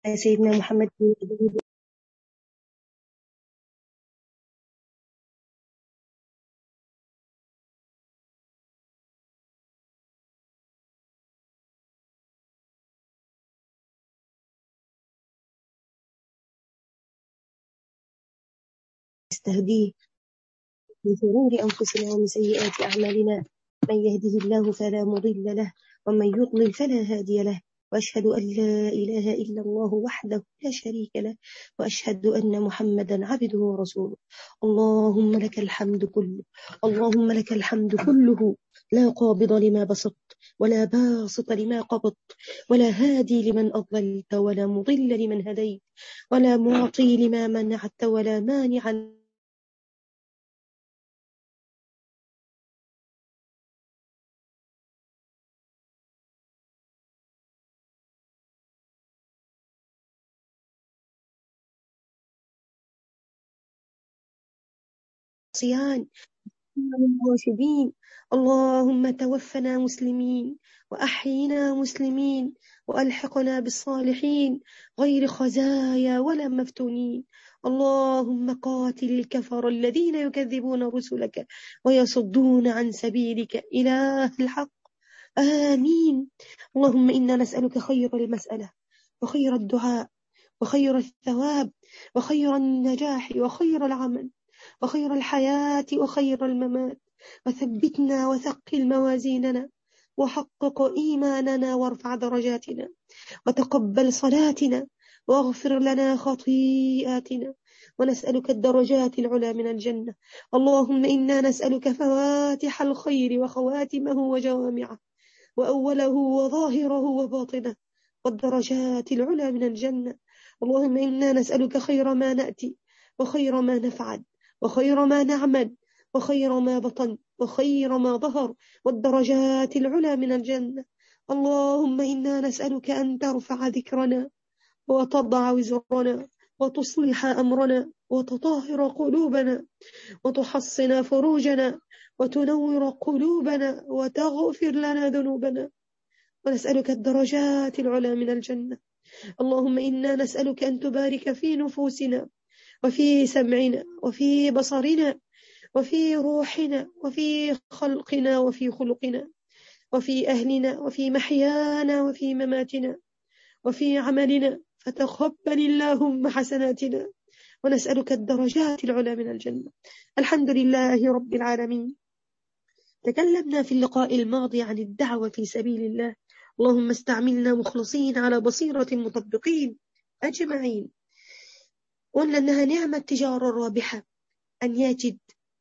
سيدنا محمد نستهديه من شرور أنفسنا ومن سيئات أعمالنا من يهده الله فلا مضل له ومن يضلل فلا هادي له وأشهد أن لا إله إلا الله وحده لا شريك له وأشهد أن محمدا عبده ورسوله اللهم لك الحمد كله اللهم لك الحمد كله لا قابض لما بسطت ولا باسط لما قبضت ولا هادي لمن أضللت ولا مضل لمن هديت ولا معطي لما منعت ولا مانع العصيان الراشدين اللهم توفنا مسلمين وأحينا مسلمين وألحقنا بالصالحين غير خزايا ولا مفتونين اللهم قاتل الكفر الذين يكذبون رسلك ويصدون عن سبيلك إله الحق آمين اللهم إنا نسألك خير المسألة وخير الدعاء وخير الثواب وخير النجاح وخير العمل وخير الحياة وخير الممات وثبتنا وثقل موازيننا وحقق إيماننا وارفع درجاتنا وتقبل صلاتنا واغفر لنا خطيئاتنا ونسألك الدرجات العلى من الجنة اللهم إنا نسألك فواتح الخير وخواتمه وجوامعه وأوله وظاهره وباطنه والدرجات العلى من الجنة اللهم إنا نسألك خير ما نأتي وخير ما نفعل وخير ما نعمل وخير ما بطن وخير ما ظهر والدرجات العلى من الجنة اللهم إنا نسألك أن ترفع ذكرنا وتضع وزرنا وتصلح أمرنا وتطهر قلوبنا وتحصن فروجنا وتنور قلوبنا وتغفر لنا ذنوبنا ونسألك الدرجات العلى من الجنة اللهم إنا نسألك أن تبارك في نفوسنا وفي سمعنا وفي بصرنا وفي روحنا وفي خلقنا وفي خلقنا وفي أهلنا وفي محيانا وفي مماتنا وفي عملنا فتقبل اللهم حسناتنا ونسألك الدرجات العلى من الجنة الحمد لله رب العالمين تكلمنا في اللقاء الماضي عن الدعوة في سبيل الله اللهم استعملنا مخلصين على بصيرة مطبقين أجمعين قلنا أنها نعمة تجارة رابحة أن يجد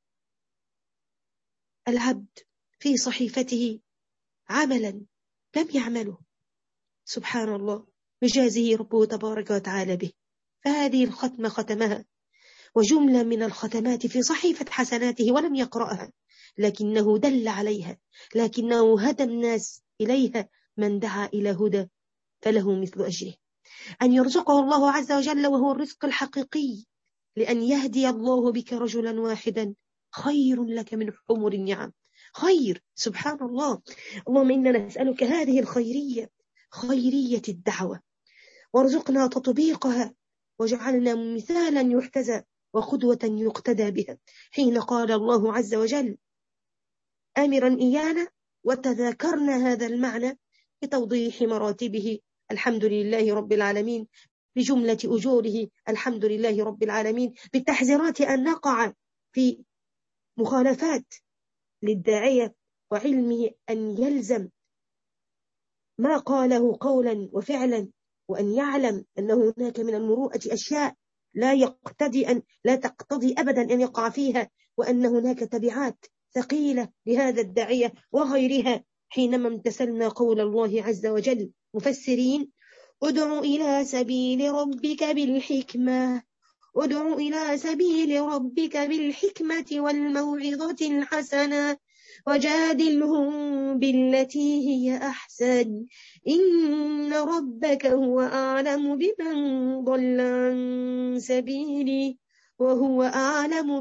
العبد في صحيفته عملا لم يعمله سبحان الله يجازيه ربه تبارك وتعالى به فهذه الختمة ختمها وجملة من الختمات في صحيفة حسناته ولم يقرأها لكنه دل عليها لكنه هدى الناس إليها من دعا إلى هدى فله مثل أجره أن يرزقه الله عز وجل وهو الرزق الحقيقي لأن يهدي الله بك رجلا واحدا خير لك من حمر النعم خير سبحان الله اللهم إنا نسألك هذه الخيرية خيرية الدعوة وارزقنا تطبيقها وجعلنا مثالا يحتذى وقدوة يقتدى بها حين قال الله عز وجل آمرا إيانا وتذاكرنا هذا المعنى بتوضيح مراتبه الحمد لله رب العالمين بجملة أجوره الحمد لله رب العالمين بالتحذيرات أن نقع في مخالفات للداعية وعلمه أن يلزم ما قاله قولا وفعلا وأن يعلم أن هناك من المروءة أشياء لا يقتدي أن لا تقتضي أبدا أن يقع فيها وأن هناك تبعات ثقيلة لهذا الداعية وغيرها حينما امتثلنا قول الله عز وجل مفسرين ادع إلى سبيل ربك بالحكمة ادع إلى سبيل ربك بالحكمة والموعظة الحسنة وجادلهم بالتي هي أحسن إن ربك هو أعلم بمن ضل عن سبيله وهو أعلم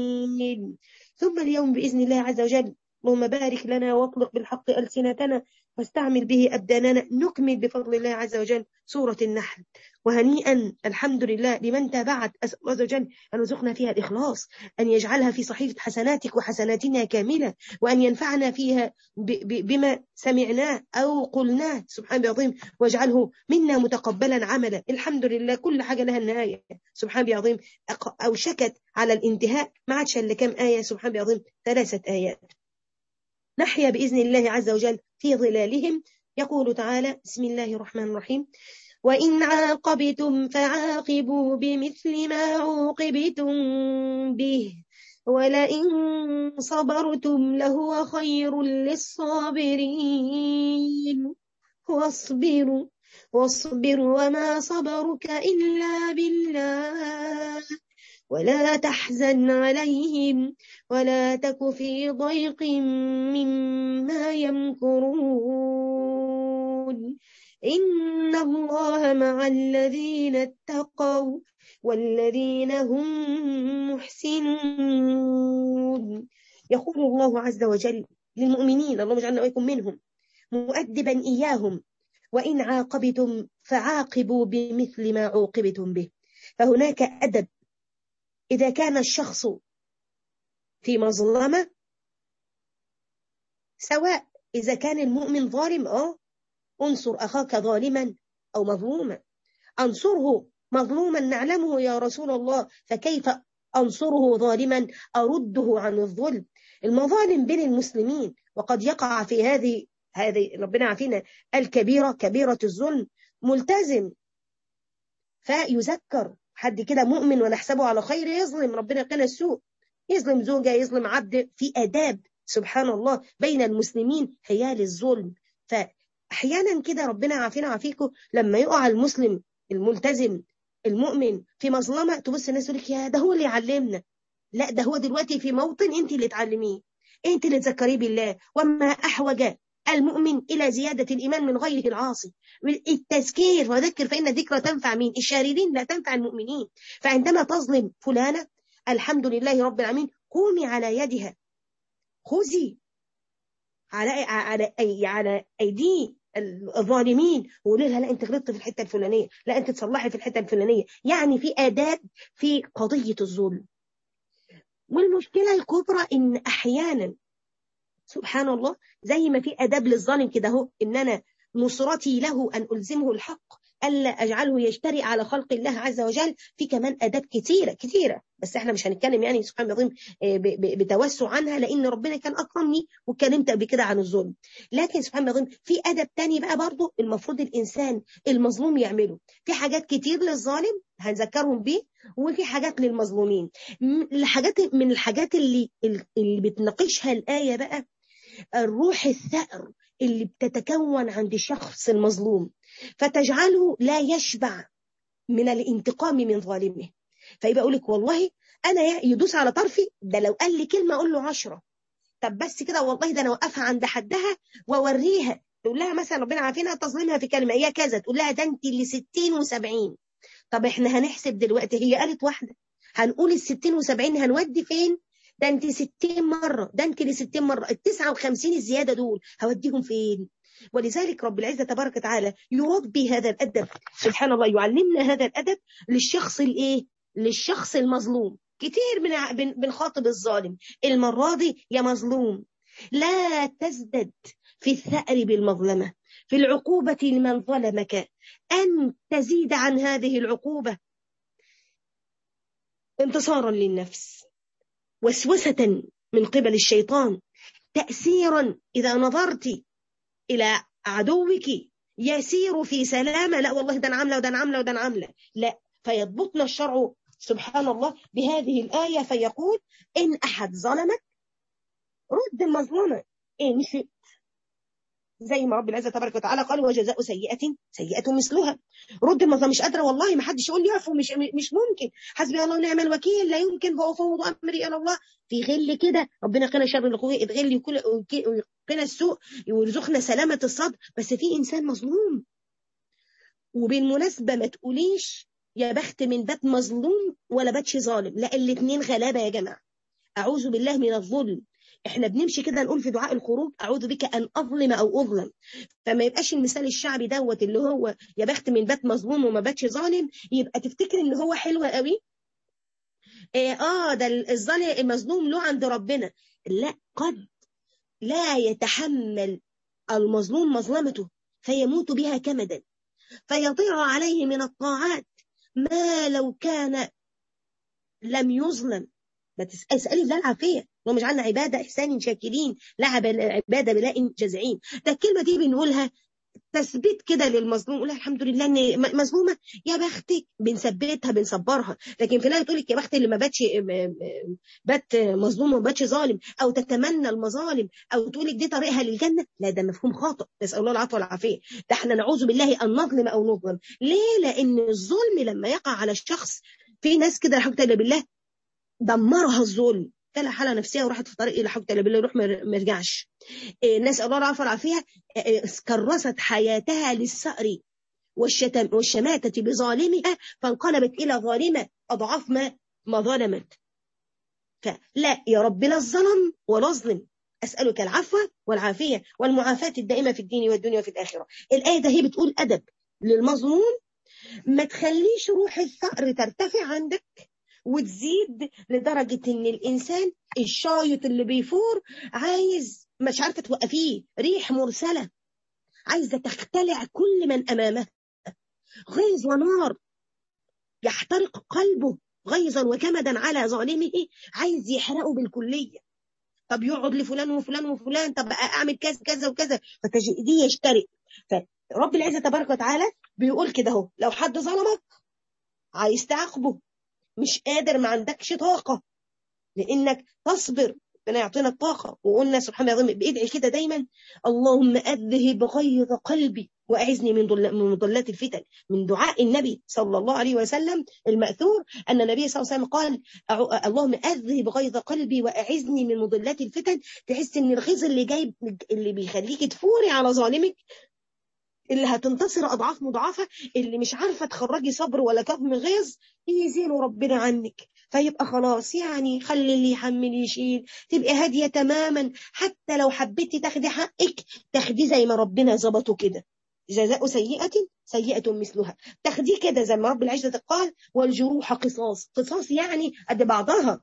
بالمهتدين ثم اليوم بإذن الله عز وجل اللهم بارك لنا واطلق بالحق ألسنتنا واستعمل به أبداننا نكمل بفضل الله عز وجل سورة النحل وهنيئا الحمد لله لمن تابعت أسأل الله عز وجل أن يرزقنا فيها الإخلاص أن يجعلها في صحيفة حسناتك وحسناتنا كاملة وأن ينفعنا فيها بما سمعناه أو قلناه سبحانه العظيم واجعله منا متقبلا عملا الحمد لله كل حاجة لها النهاية سبحانه العظيم أو شكت على الانتهاء ما عادش إلا كم آية سبحانه العظيم ثلاثة آيات نحيا بإذن الله عز وجل في ظلالهم يقول تعالى بسم الله الرحمن الرحيم وإن عاقبتم فعاقبوا بمثل ما عوقبتم به ولئن صبرتم لهو خير للصابرين واصبروا واصبر وما صبرك إلا بالله ولا تحزن عليهم ولا تك في ضيق مما يمكرون إن الله مع الذين اتقوا والذين هم محسنون يقول الله عز وجل للمؤمنين اللهم اجعلنا وإياكم منهم مؤدبا إياهم وإن عاقبتم فعاقبوا بمثل ما عوقبتم به فهناك أدب إذا كان الشخص في مظلمة سواء إذا كان المؤمن ظالم أه انصر أخاك ظالما أو مظلوما أنصره مظلوما نعلمه يا رسول الله فكيف أنصره ظالما أرده عن الظلم المظالم بين المسلمين وقد يقع في هذه هذه ربنا عافينا الكبيرة كبيرة الظلم ملتزم فيذكر حد كده مؤمن ونحسبه على خير يظلم ربنا يقينا السوء يظلم زوجة يظلم عبد في آداب سبحان الله بين المسلمين حيال الظلم فأحيانا كده ربنا عافينا عافيكم لما يقع المسلم الملتزم المؤمن في مظلمة تبص الناس تقول لك يا ده هو اللي علمنا لا ده هو دلوقتي في موطن انت اللي تعلميه انت اللي تذكريه بالله وما احوج المؤمن إلى زيادة الإيمان من غيره العاصي التذكير وذكر فإن الذكرى تنفع مين الشاردين لا تنفع المؤمنين فعندما تظلم فلانة الحمد لله رب العالمين قومي على يدها خذي على على أي على أيدي الظالمين وقولي لها لا انت غلطت في الحته الفلانيه لا انت تصلحي في الحته الفلانيه يعني في اداب في قضيه الظلم والمشكله الكبرى ان احيانا سبحان الله زي ما في اداب للظالم كده اهو ان انا نصرتي له ان الزمه الحق الا اجعله يجترئ على خلق الله عز وجل في كمان اداب كثيره كثيره بس احنا مش هنتكلم يعني سبحان الله بتوسع عنها لان ربنا كان اكرمني واتكلمت قبل كده عن الظلم لكن سبحان الله في ادب تاني بقى برضه المفروض الانسان المظلوم يعمله في حاجات كتير للظالم هنذكرهم بيه وفي حاجات للمظلومين الحاجات من الحاجات اللي اللي بتناقشها الايه بقى الروح الثأر اللي بتتكون عند الشخص المظلوم فتجعله لا يشبع من الانتقام من ظالمه فيبقى يقول لك والله انا يدوس على طرفي ده لو قال لي كلمه اقول له عشرة طب بس كده والله ده انا اوقفها عند حدها واوريها تقول لها مثلا ربنا عارفينها تظلمها في كلمه هي كذا تقول لها ده انت اللي 60 و70 طب احنا هنحسب دلوقتي هي قالت واحده هنقول ال 60 و70 هنودي فين ده انت 60 مرة ده انت اللي 60 مرة ال 59 الزيادة دول هوديهم فين ولذلك رب العزة تبارك وتعالى يربي هذا الأدب سبحان الله يعلمنا هذا الأدب للشخص الايه للشخص المظلوم كتير من بنخاطب الظالم المرة دي يا مظلوم لا تزدد في الثأر بالمظلمة في العقوبة لمن ظلمك أن تزيد عن هذه العقوبة انتصارا للنفس وسوسة من قبل الشيطان تأثيرا إذا نظرت إلى عدوك يسير في سلامة لا والله ده أنا عاملة وده أنا عاملة وده أنا عاملة لا فيضبطنا الشرع سبحان الله بهذه الآية فيقول إن أحد ظلمك رد المظلمة إن شئت زي ما رب العزة تبارك وتعالى قال وجزاء سيئة سيئة مثلها رد المظلمة مش قادرة والله ما حدش يقول لي يعفو مش مش ممكن حسبي الله ونعم الوكيل لا يمكن فأفوض أمري إلى الله في غل كده ربنا قنا شر الأخوة اتغل ويقنا السوء ويرزقنا سلامة الصدر بس في إنسان مظلوم وبالمناسبة ما تقوليش يا بخت من بات مظلوم ولا باتش ظالم لا الاثنين غلابة يا جماعة أعوذ بالله من الظلم احنا بنمشي كده نقول في دعاء الخروج اعوذ بك ان اظلم او اظلم فما يبقاش المثال الشعبي دوت اللي هو يا بخت من بات مظلوم وما باتش ظالم يبقى تفتكر ان هو حلو قوي إيه اه ده الظالم المظلوم له عند ربنا لا قد لا يتحمل المظلوم مظلمته فيموت بها كمدا فيضيع عليه من الطاعات ما لو كان لم يظلم اسألي الله العافية اللهم اجعلنا عبادة إحسان شاكرين لا عبادة بلاء جزعين ده الكلمة دي بنقولها تثبيت كده للمظلوم قولها الحمد لله ان مظلومه يا بختك بنثبتها بنصبرها لكن في الايه تقول لك يا بخت اللي ما باتش بات مظلوم وما باتش ظالم او تتمنى المظالم او تقول لك دي طريقها للجنه لا ده مفهوم خاطئ نسال الله العفو والعافيه ده احنا نعوذ بالله ان نظلم او نظلم ليه لان الظلم لما يقع على الشخص في ناس كده الحمد لله بالله دمرها الظلم جالها حاله نفسيه وراحت في طريق الى حق الله بالله يروح ما يرجعش الناس الله العفو والعافيه كرست حياتها للسأر والشتم والشماتة بظالمها فانقلبت إلى ظالمة أضعاف ما ما ظلمت فلا يا رب لا الظلم ولا اظلم أسألك العفو والعافية والمعافاة الدائمة في الدين والدنيا وفي الآخرة الآية ده هي بتقول أدب للمظلوم ما تخليش روح الثأر ترتفع عندك وتزيد لدرجة إن الإنسان الشايط اللي بيفور عايز مش عارفة توقفيه ريح مرسلة عايزة تختلع كل من أمامها غيظ ونار يحترق قلبه غيظا وكمدا على ظالمه عايز يحرقه بالكلية طب يقعد لفلان وفلان وفلان طب أعمل كذا كذا وكذا فتجديه يشترك فرب العزة تبارك وتعالى بيقول كده اهو لو حد ظلمك عايز تعاقبه مش قادر ما عندكش طاقة لأنك تصبر ربنا يعطينا الطاقة وقلنا سبحان الله بادعي كده دايما اللهم أذهب غيظ قلبي وأعزني من من مضلات الفتن من دعاء النبي صلى الله عليه وسلم المأثور أن النبي صلى الله عليه وسلم قال اللهم أذهب غيظ قلبي وأعزني من مضلات الفتن تحس إن الغيظ اللي جاي اللي بيخليك تفوري على ظالمك اللي هتنتصر أضعاف مضاعفة اللي مش عارفة تخرجي صبر ولا كظم غيظ يزيله ربنا عنك فيبقى خلاص يعني خلي اللي يحمل يشيل تبقى هادية تماما حتى لو حبيتي تاخدي حقك تاخديه زي ما ربنا ظبطه كده جزاء سيئة سيئة مثلها تاخديه كده زي ما رب العزة قال والجروح قصاص قصاص يعني قد بعضها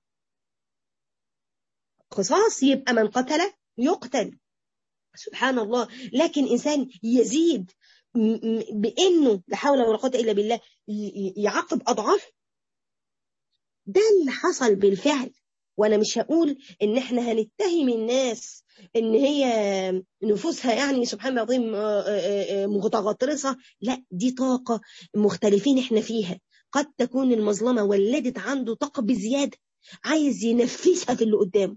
قصاص يبقى من قتل يقتل سبحان الله لكن إنسان يزيد بأنه لا حول ولا قوة إلا بالله يعاقب أضعاف ده اللي حصل بالفعل وانا مش هقول ان احنا هنتهم الناس ان هي نفوسها يعني سبحان الله العظيم متغطرسه لا دي طاقه مختلفين احنا فيها قد تكون المظلمه ولدت عنده طاقه بزياده عايز ينفذها في اللي قدامه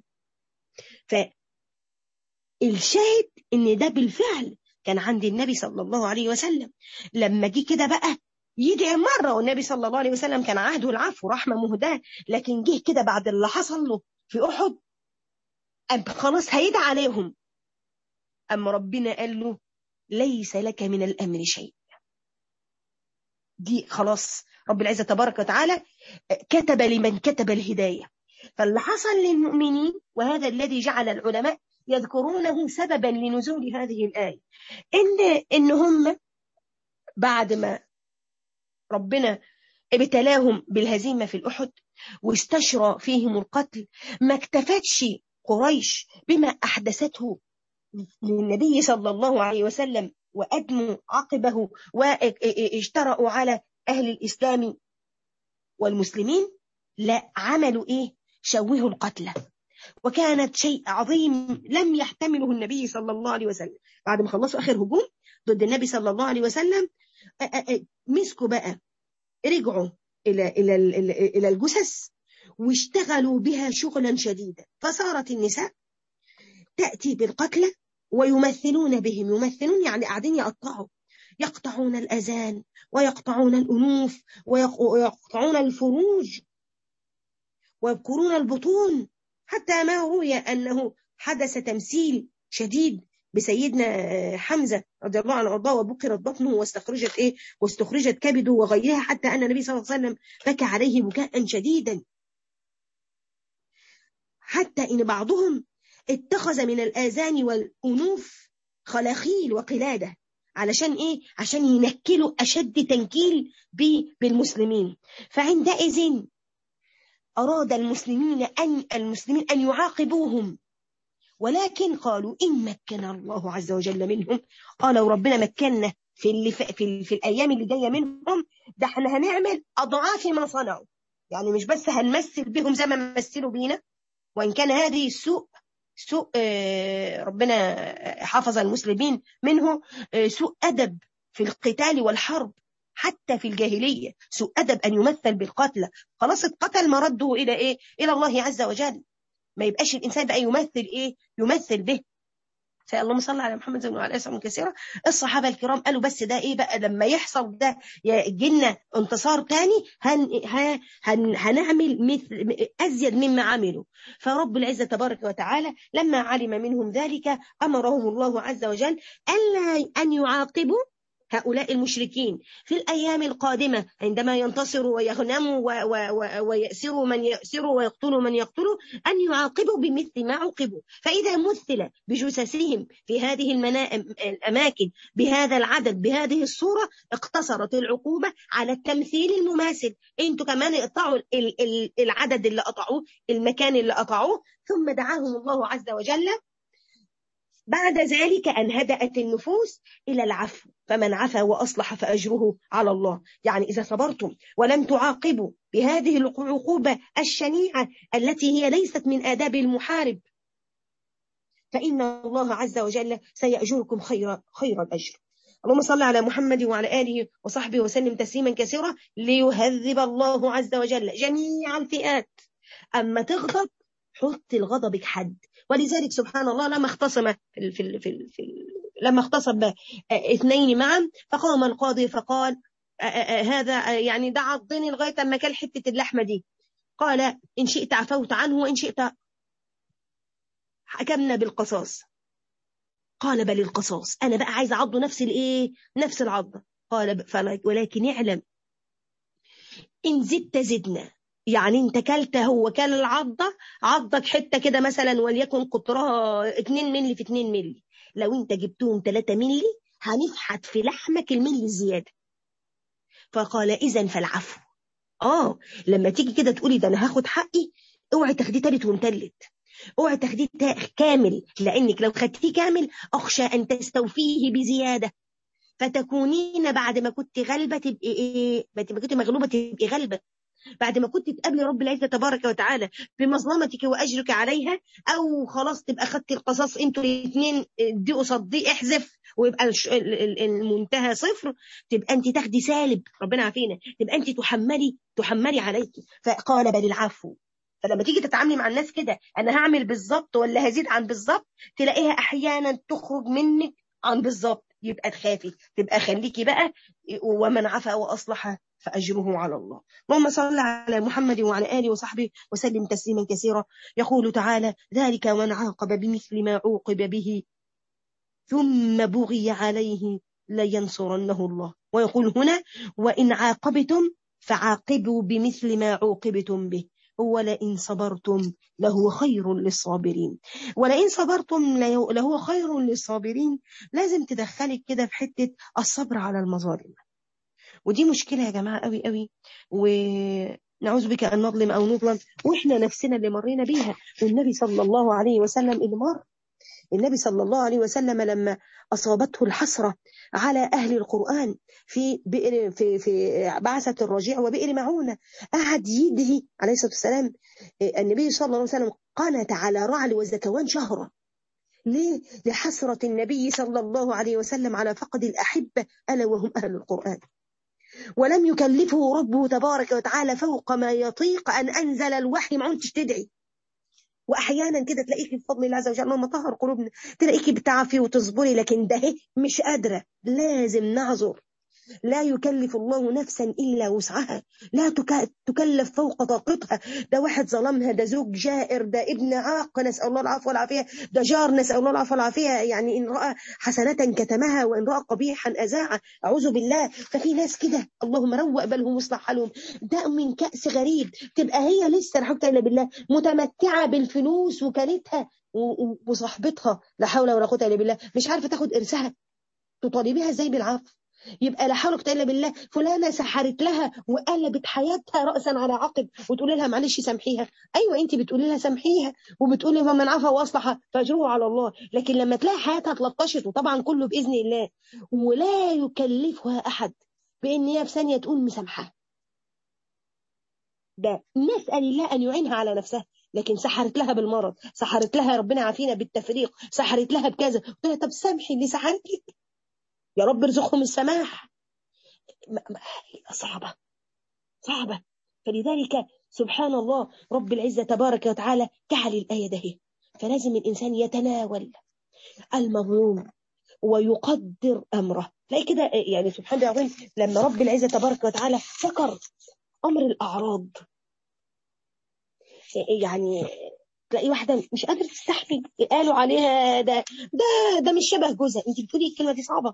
فالشاهد ان ده بالفعل كان عند النبي صلى الله عليه وسلم لما جه كده بقى يدعي مرة والنبي صلى الله عليه وسلم كان عهده العفو رحمة مهداة لكن جه كده بعد اللي حصل له في أحد أم خلاص هيدعى عليهم أما ربنا قال له ليس لك من الأمر شيء دي خلاص رب العزة تبارك وتعالى كتب لمن كتب الهداية فاللي حصل للمؤمنين وهذا الذي جعل العلماء يذكرونه سببا لنزول هذه الآية إن, إن هم بعد ما ربنا ابتلاهم بالهزيمة في الأحد واستشرى فيهم القتل ما اكتفتش قريش بما أحدثته للنبي صلى الله عليه وسلم وأدموا عقبه واجترأوا على أهل الإسلام والمسلمين لا عملوا إيه شوهوا القتلى وكانت شيء عظيم لم يحتمله النبي صلى الله عليه وسلم بعد ما خلصوا آخر هجوم ضد النبي صلى الله عليه وسلم مسكوا بقى رجعوا إلى إلى إلى الجثث واشتغلوا بها شغلا شديدا فصارت النساء تأتي بالقتلى ويمثلون بهم يمثلون يعني قاعدين يقطعوا يقطعون الأذان ويقطعون الأنوف ويقطعون الفروج ويبكرون البطون حتى ما روي أنه حدث تمثيل شديد بسيدنا حمزة رضي الله عنه وارضاه وبكرت بطنه واستخرجت ايه واستخرجت كبده وغيرها حتى ان النبي صلى الله عليه وسلم بكى عليه بكاء شديدا حتى ان بعضهم اتخذ من الآذان والأنوف خلاخيل وقلادة علشان إيه؟ عشان ينكلوا أشد تنكيل بالمسلمين فعندئذ أراد المسلمين أن المسلمين أن يعاقبوهم ولكن قالوا إن مكن الله عز وجل منهم قالوا ربنا مكنا في اللي في, في, في الأيام اللي جاية منهم ده احنا هنعمل أضعاف ما صنعوا يعني مش بس هنمثل بهم زي ما مثلوا بينا وإن كان هذه سوء سوء ربنا حافظ المسلمين منه سوء أدب في القتال والحرب حتى في الجاهلية سوء أدب أن يمثل بالقتلى خلاص اتقتل مرده إلى إيه إلى الله عز وجل ما يبقاش الإنسان بقى يمثل إيه يمثل به فاللهم صل على محمد وعلى اله وصحبه كثيرا الصحابه الكرام قالوا بس ده ايه بقى لما يحصل ده يجينا انتصار تاني هن هن هنعمل مثل ازيد مما عملوا فرب العزه تبارك وتعالى لما علم منهم ذلك امرهم الله عز وجل الا ان يعاقبوا هؤلاء المشركين في الأيام القادمة عندما ينتصروا ويغنموا ويأسروا من يأسروا ويقتلوا من يقتلوا أن يعاقبوا بمثل ما عوقبوا فإذا مثل بجثثهم في هذه الأماكن بهذا العدد بهذه الصورة اقتصرت العقوبة على التمثيل المماثل انتوا كمان اقطعوا العدد اللي قطعوه المكان اللي قطعوه ثم دعاهم الله عز وجل بعد ذلك أن هدأت النفوس إلى العفو فمن عفا وأصلح فأجره على الله يعني إذا صبرتم ولم تعاقبوا بهذه العقوبة الشنيعة التي هي ليست من آداب المحارب فإن الله عز وجل سيأجركم خير, خير الأجر اللهم صل على محمد وعلى آله وصحبه وسلم تسليما كثيرا ليهذب الله عز وجل جميع الفئات أما تغضب حط لغضبك حد ولذلك سبحان الله لما اختصم في في في, في لما اختصم اثنين معا فقام القاضي فقال هذا يعني ده عضني لغايه اما كل حته اللحمه دي قال ان شئت عفوت عنه وان شئت حكمنا بالقصاص قال بل القصاص انا بقى عايز اعضه نفس الايه نفس العضه قال ولكن اعلم ان زدت زدنا يعني انت كلت هو كل العضة عضك حتة كده مثلا وليكن قطرها 2 مللي في 2 مللي لو انت جبتهم 3 مللي هنفحت في لحمك الملي الزيادة فقال اذا فالعفو اه لما تيجي كده تقولي ده انا هاخد حقي اوعي تاخديه تالت ومتلت اوعي تاخديه كامل لانك لو خدتيه كامل اخشى ان تستوفيه بزياده فتكونين بعد ما كنت غلبه تبقي ايه بعد ما كنت مغلوبه تبقي غلبه بعد ما كنت تقابلي رب العزة تبارك وتعالى بمظلمتك وأجرك عليها أو خلاص تبقى خدت القصاص انتوا الاثنين دي قصاد دي احذف ويبقى المنتهى صفر تبقى انت تاخدي سالب ربنا عافينا تبقى انت تحملي تحملي عليك فقال بل العفو فلما تيجي تتعاملي مع الناس كده انا هعمل بالظبط ولا هزيد عن بالظبط تلاقيها احيانا تخرج منك عن بالظبط يبقى تخافي تبقى خليكي بقى ومن عفا واصلح فأجره على الله اللهم صل على محمد وعلى آله وصحبه وسلم تسليما كثيرا يقول تعالى ذلك من عاقب بمثل ما عوقب به ثم بغي عليه لينصرنه الله ويقول هنا وإن عاقبتم فعاقبوا بمثل ما عوقبتم به ولئن صبرتم لهو خير للصابرين ولئن صبرتم لهو خير للصابرين لازم تدخلك كده في حتة الصبر على المظالم ودي مشكلة يا جماعة قوي قوي ونعوذ بك أن نظلم أو نظلم وإحنا نفسنا اللي مرينا بيها والنبي صلى الله عليه وسلم اللي مر النبي صلى الله عليه وسلم لما أصابته الحسرة على أهل القرآن في بئر في في بعثة الرجيع وبئر معونة قعد يدعي عليه الصلاة والسلام النبي صلى الله عليه وسلم قنت على رعل وزكوان شهرا ليه؟ لحسرة النبي صلى الله عليه وسلم على فقد الأحبة ألا وهم أهل القرآن ولم يكلفه ربه تبارك وتعالى فوق ما يطيق أن أنزل الوحي ما عدتش تدعي واحيانا كده تلاقيكي بفضل الله عز وجل اللهم طهر قلوبنا تلاقيكي بتعفي وتصبري لكن ده مش قادره لازم نعذر لا يكلف الله نفسا إلا وسعها لا تكلف فوق طاقتها ده واحد ظلمها ده زوج جائر ده ابن عاق نسأل الله العفو والعافية ده جار نسأل الله العفو والعافية يعني إن رأى حسنة كتمها وإن رأى قبيحا أذاعه أعوذ بالله ففي ناس كده اللهم روق بالهم واصلح حالهم ده من كأس غريب تبقى هي لسه الحمد لله بالله متمتعة بالفلوس وكانتها وصاحبتها لا حول ولا قوه الا بالله مش عارفه تاخد ارثها تطالبيها ازاي بالعفو يبقى لا حول ولا قوه الا بالله فلانه سحرت لها وقلبت حياتها راسا على عقب وتقول لها معلش سامحيها ايوه انت بتقولي لها سامحيها وبتقولي فمن عفا واصلح فاجره على الله لكن لما تلاقي حياتها اتلطشت وطبعا كله باذن الله ولا يكلفها احد بان هي في ثانيه تقول مسامحه ده نسال الله ان يعينها على نفسها لكن سحرت لها بالمرض سحرت لها ربنا عافينا بالتفريق سحرت لها بكذا قلت لها طب سامحي اللي سحرت لك يا رب ارزقهم السماح صعبة صعبة فلذلك سبحان الله رب العزة تبارك وتعالى جعل الآية ده فلازم الإنسان يتناول المظلوم ويقدر أمره تلاقي كده يعني سبحان الله العظيم لما رب العزة تبارك وتعالى ذكر أمر الأعراض يعني تلاقي واحدة مش قادرة تستحمل قالوا عليها ده ده ده مش شبه جوزها انت بتقولي الكلمة دي صعبة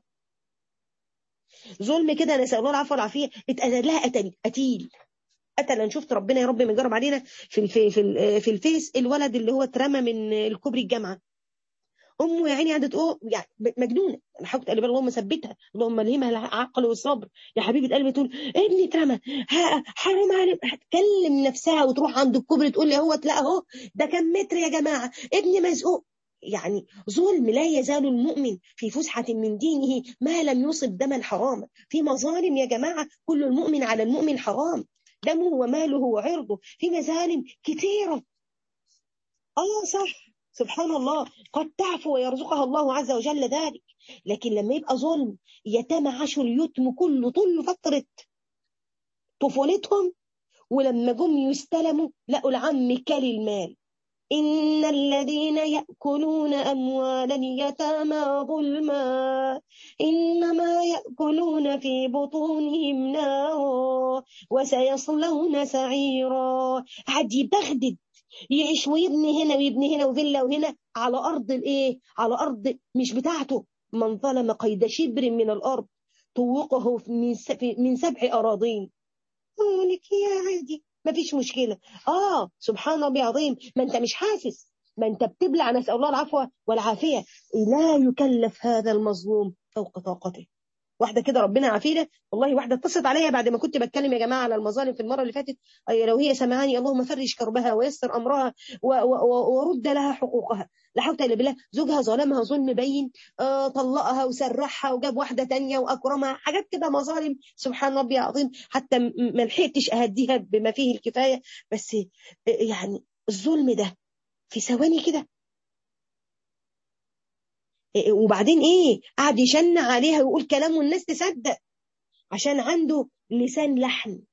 ظلم كده نسال الله العفو والعافيه اتقتل لها قتل قتيل قتل انا شفت ربنا يا رب مجرب علينا في الفي في, في الفيس الولد اللي هو اترمى من الكوبري الجامعه امه يا عيني قعدت تقول يعني مجنونه انا حاولت قلبها اللهم ثبتها اللهم الهمها العقل والصبر يا حبيبه قلبي تقول ابني اترمى حرام عليك هتكلم نفسها وتروح عند الكوبري تقول لي هو تلاقي اهو ده كام متر يا جماعه ابني مزقوق يعني ظلم لا يزال المؤمن في فسحة من دينه ما لم يصب دما حراما في مظالم يا جماعة كل المؤمن على المؤمن حرام دمه وماله وعرضه في مظالم كثيرة آه صح سبحان الله قد تعفو ويرزقها الله عز وجل ذلك لكن لما يبقى ظلم يتم عاشوا اليتم كله طول فترة طفولتهم ولما جم يستلموا لقوا العم كل المال إن الذين يأكلون أموال اليتامى ظلما إنما يأكلون في بطونهم نارا وسيصلون سعيرا عاد يبغدد يعيش ويبني هنا ويبني هنا وفيلا وهنا على أرض الإيه؟ على أرض مش بتاعته من ظلم قيد شبر من الأرض طوقه من من سبع أراضين لك يا عادي ما فيش مشكلة آه سبحان ربي عظيم ما أنت مش حاسس ما أنت بتبلع نسأل الله العفو والعافية لا يكلف هذا المظلوم فوق طاقته واحدة كده ربنا عافينا والله واحدة اتصلت عليا بعد ما كنت بتكلم يا جماعة على المظالم في المرة اللي فاتت أي لو هي سمعاني اللهم فرج كربها ويسر أمرها ورد لها حقوقها لا حول الا بالله زوجها ظلمها ظلم بين آه طلقها وسرحها وجاب واحدة تانية وأكرمها حاجات كده مظالم سبحان ربي العظيم حتى ما لحقتش أهديها بما فيه الكفاية بس يعني الظلم ده في ثواني كده وبعدين ايه قعد يشن عليها ويقول كلام والناس تصدق عشان عنده لسان لحن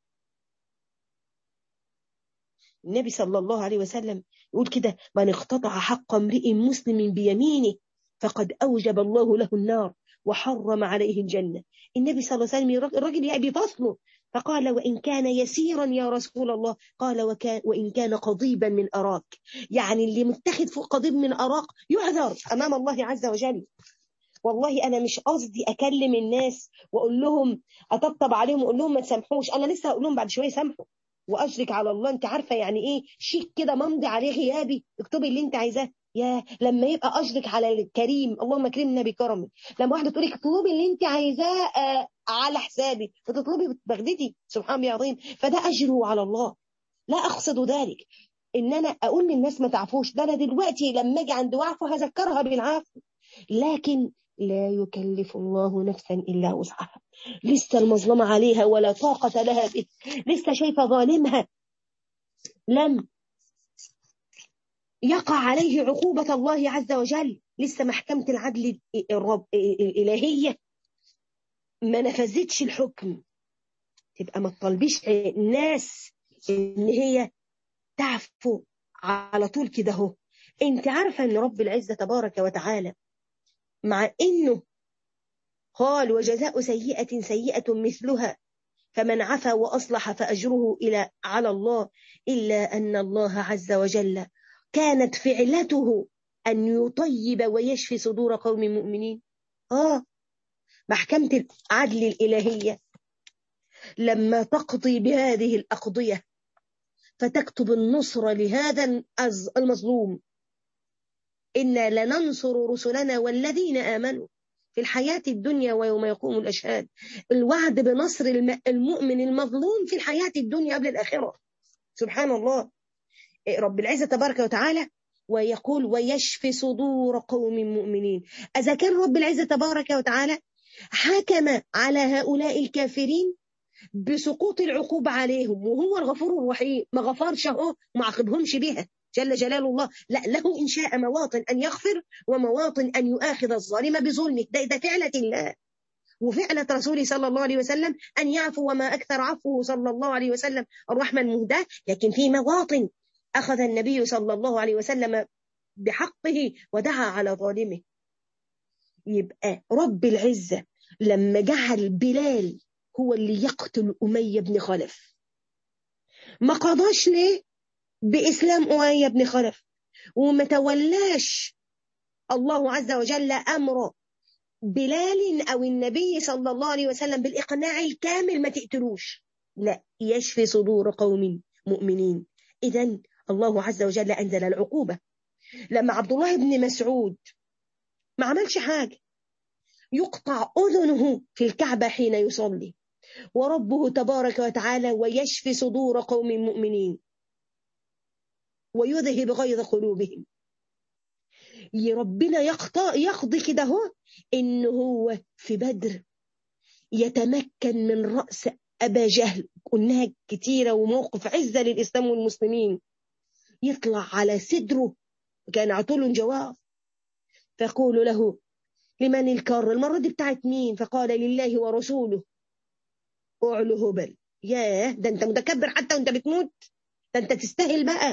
النبي صلى الله عليه وسلم يقول كده من اقتطع حق امرئ مسلم بيمينه فقد اوجب الله له النار وحرم عليه الجنه النبي صلى الله عليه وسلم الراجل يأبي فصله فقال وإن كان يسيرا يا رسول الله قال وكان وإن كان قضيبا من أراك يعني اللي متخذ فوق قضيب من أراك يعذر أمام الله عز وجل والله أنا مش قصدي أكلم الناس وأقول لهم أطبطب عليهم وأقول لهم ما تسامحوش أنا لسه هقول لهم بعد شوية سامحوا وأشرك على الله أنت عارفة يعني إيه شيك كده ممضي عليه غيابي اكتبي اللي أنت عايزاه يا لما يبقى أشرك على الكريم اللهم اكرمنا بكرمك لما واحدة تقول لك اطلبي اللي أنت عايزاه آه على حسابي فتطلبي بتبغدتي سبحان الله العظيم فده أجره على الله لا أقصد ذلك إن أنا أقول للناس ما تعفوش ده أنا دلوقتي لما أجي عند وعفو هذكرها بالعفو لكن لا يكلف الله نفسا إلا وسعها لسه المظلمة عليها ولا طاقة لها به لسه شايفة ظالمها لم يقع عليه عقوبة الله عز وجل لسه محكمة العدل الرب الإلهية ما نفذتش الحكم تبقى ما تطلبيش الناس ان هي تعفو على طول كده اهو انت عارفه ان رب العزه تبارك وتعالى مع انه قال وجزاء سيئه سيئه مثلها فمن عفا واصلح فاجره الى على الله الا ان الله عز وجل كانت فعلته ان يطيب ويشفي صدور قوم مؤمنين اه محكمة العدل الإلهية لما تقضي بهذه الأقضية فتكتب النصرة لهذا المظلوم إنا لننصر رسلنا والذين آمنوا في الحياة الدنيا ويوم يقوم الأشهاد الوعد بنصر المؤمن المظلوم في الحياة الدنيا قبل الآخرة سبحان الله رب العزة تبارك وتعالى ويقول ويشفي صدور قوم مؤمنين إذا كان رب العزة تبارك وتعالى حكم على هؤلاء الكافرين بسقوط العقوبة عليهم وهو الغفور الرحيم ما غفرش اهو ما عاقبهمش بها جل جلال الله لا له إن شاء مواطن أن يغفر ومواطن أن يؤاخذ الظالم بظلمه ده, ده فعلة الله وفعلة رسوله صلى الله عليه وسلم أن يعفو وما أكثر عفوه صلى الله عليه وسلم الرحمة المهداة لكن في مواطن أخذ النبي صلى الله عليه وسلم بحقه ودعا على ظالمه يبقى رب العزة لما جعل بلال هو اللي يقتل أمية بن خلف ما قضاش ليه بإسلام أمية بن خلف وما تولاش الله عز وجل أمر بلال أو النبي صلى الله عليه وسلم بالإقناع الكامل ما تقتلوش لا يشفي صدور قوم مؤمنين إذا الله عز وجل أنزل العقوبة لما عبد الله بن مسعود ما عملش حاجة يقطع أذنه في الكعبة حين يصلي وربه تبارك وتعالى ويشفي صدور قوم مؤمنين ويذهب غيظ قلوبهم ربنا يقضي, يقضي كده هو إن هو في بدر يتمكن من رأس أبا جهل قلناها كتيرة وموقف عزة للإسلام والمسلمين يطلع على صدره كان عطول جواب فيقول له لمن الكر المرة دي بتاعت مين فقال لله ورسوله اعلو هبل ياه ده انت متكبر حتى وانت بتموت ده انت تستاهل بقى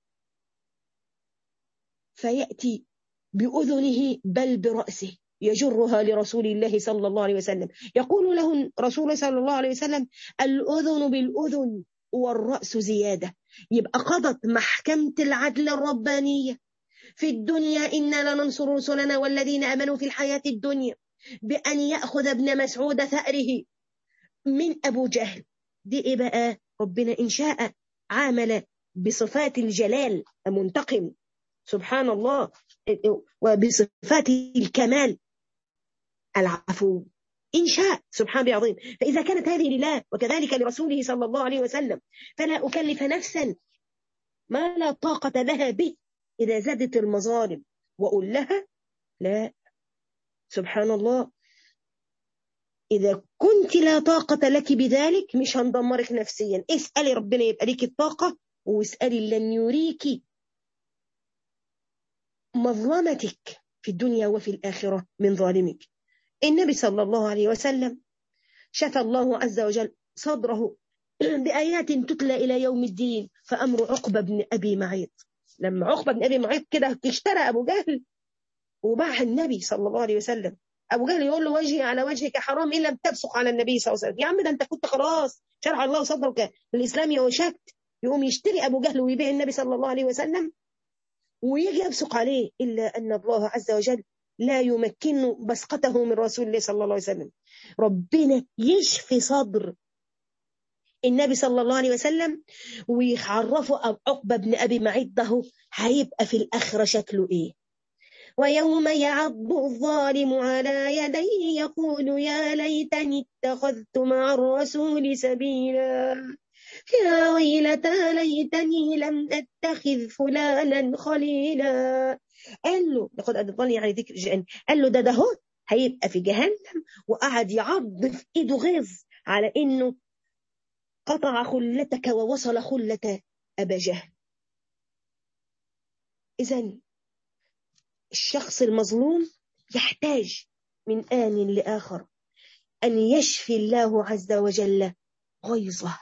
فيأتي بأذنه بل برأسه يجرها لرسول الله صلى الله عليه وسلم يقول له رسول صلى الله عليه وسلم الأذن بالأذن والرأس زيادة يبقى قضت محكمة العدل الربانية في الدنيا إنا لننصر رسلنا والذين أمنوا في الحياة الدنيا بأن يأخذ ابن مسعود ثأره من أبو جهل دي إيه بقى ربنا إن شاء عامل بصفات الجلال منتقم سبحان الله وبصفات الكمال العفو إن شاء سبحان الله العظيم فإذا كانت هذه لله وكذلك لرسوله صلى الله عليه وسلم فلا أكلف نفسا ما لا طاقة لها به إذا زادت المظالم وأقول لها لا سبحان الله إذا كنت لا طاقة لك بذلك مش هندمرك نفسيا اسألي ربنا يبقى لك الطاقة واسألي لن يريك مظلمتك في الدنيا وفي الآخرة من ظالمك النبي صلى الله عليه وسلم شفى الله عز وجل صدره بآيات تتلى إلى يوم الدين فأمر عقبة بن أبي معيط لما عقبة بن أبي معيط كده اشترى أبو جهل وباع النبي صلى الله عليه وسلم أبو جهل يقول له وجهي على وجهك حرام إن لم تبصق على النبي صلى الله عليه وسلم يا عم ده أنت كنت خلاص شرع الله صدرك للإسلام وشكت يقوم يشتري أبو جهل ويبيع النبي صلى الله عليه وسلم ويجي يبصق عليه إلا أن الله عز وجل لا يمكن بسقته من رسول الله صلى الله عليه وسلم ربنا يشفي صدر النبي صلى الله عليه وسلم ويعرفه عقبة بن أبي معيط ده هيبقى في الآخرة شكله إيه ويوم يعض الظالم على يديه يقول يا ليتني اتخذت مع الرسول سبيلا يا ويلتى ليتني لم اتخذ فلانا خليلا قال له لقد أضلني يعني ذكر جهنم قال له ده ده هو هيبقى في جهنم وقعد يعض في ايده غيظ على انه قطع خلتك ووصل خلة أبا جهل إذا الشخص المظلوم يحتاج من آن لآخر أن يشفي الله عز وجل غيظه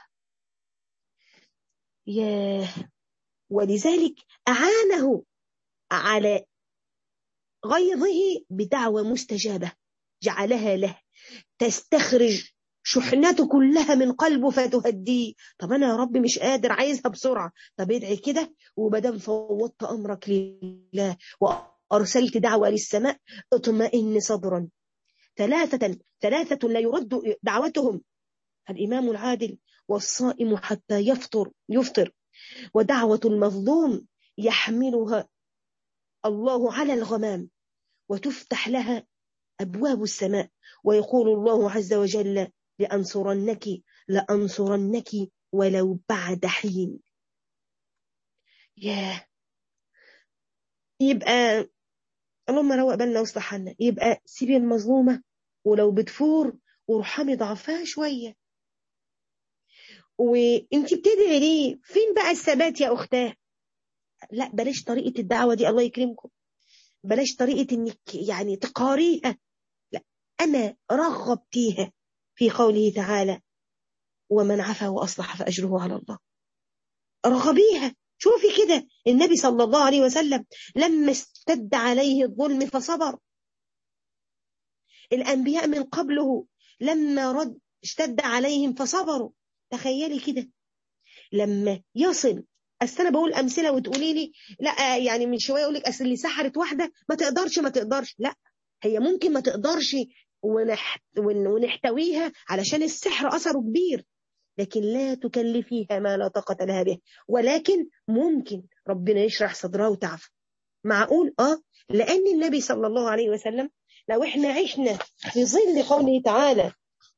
ياه ولذلك أعانه على غيظه بدعوة مستجابة جعلها له تستخرج شحنته كلها من قلبه فتهديه طب أنا يا رب مش قادر عايزها بسرعة طب ادعي كده وبدام فوضت أمرك لله وأرسلت دعوة للسماء اطمئن صدرا ثلاثة ثلاثة لا يرد دعوتهم الإمام العادل والصائم حتى يفطر يفطر ودعوة المظلوم يحملها الله على الغمام وتفتح لها أبواب السماء ويقول الله عز وجل لأنصرنك لأنصرنك ولو بعد حين ياه يبقى اللهم روق بالنا واصلح حالنا يبقى سيبي المظلومة ولو بتفور وارحمي ضعفها شوية وانت بتدعي ليه فين بقى الثبات يا اختاه لا بلاش طريقة الدعوة دي الله يكرمكم بلاش طريقة انك يعني تقاريها لا انا رغبتيها في قوله تعالى ومن عفا واصلح فاجره على الله رغبيها شوفي كده النبي صلى الله عليه وسلم لما اشتد عليه الظلم فصبر الانبياء من قبله لما رد اشتد عليهم فصبروا تخيلي كده لما يصل اصل انا بقول امثله وتقولي لي لا يعني من شويه اقول لك اصل اللي سحرت واحده ما تقدرش ما تقدرش لا هي ممكن ما تقدرش ونح... ونحتويها علشان السحر اثره كبير لكن لا تكلفيها ما لا طاقه لها به ولكن ممكن ربنا يشرح صدرها وتعفى معقول اه لان النبي صلى الله عليه وسلم لو احنا عشنا في ظل قوله تعالى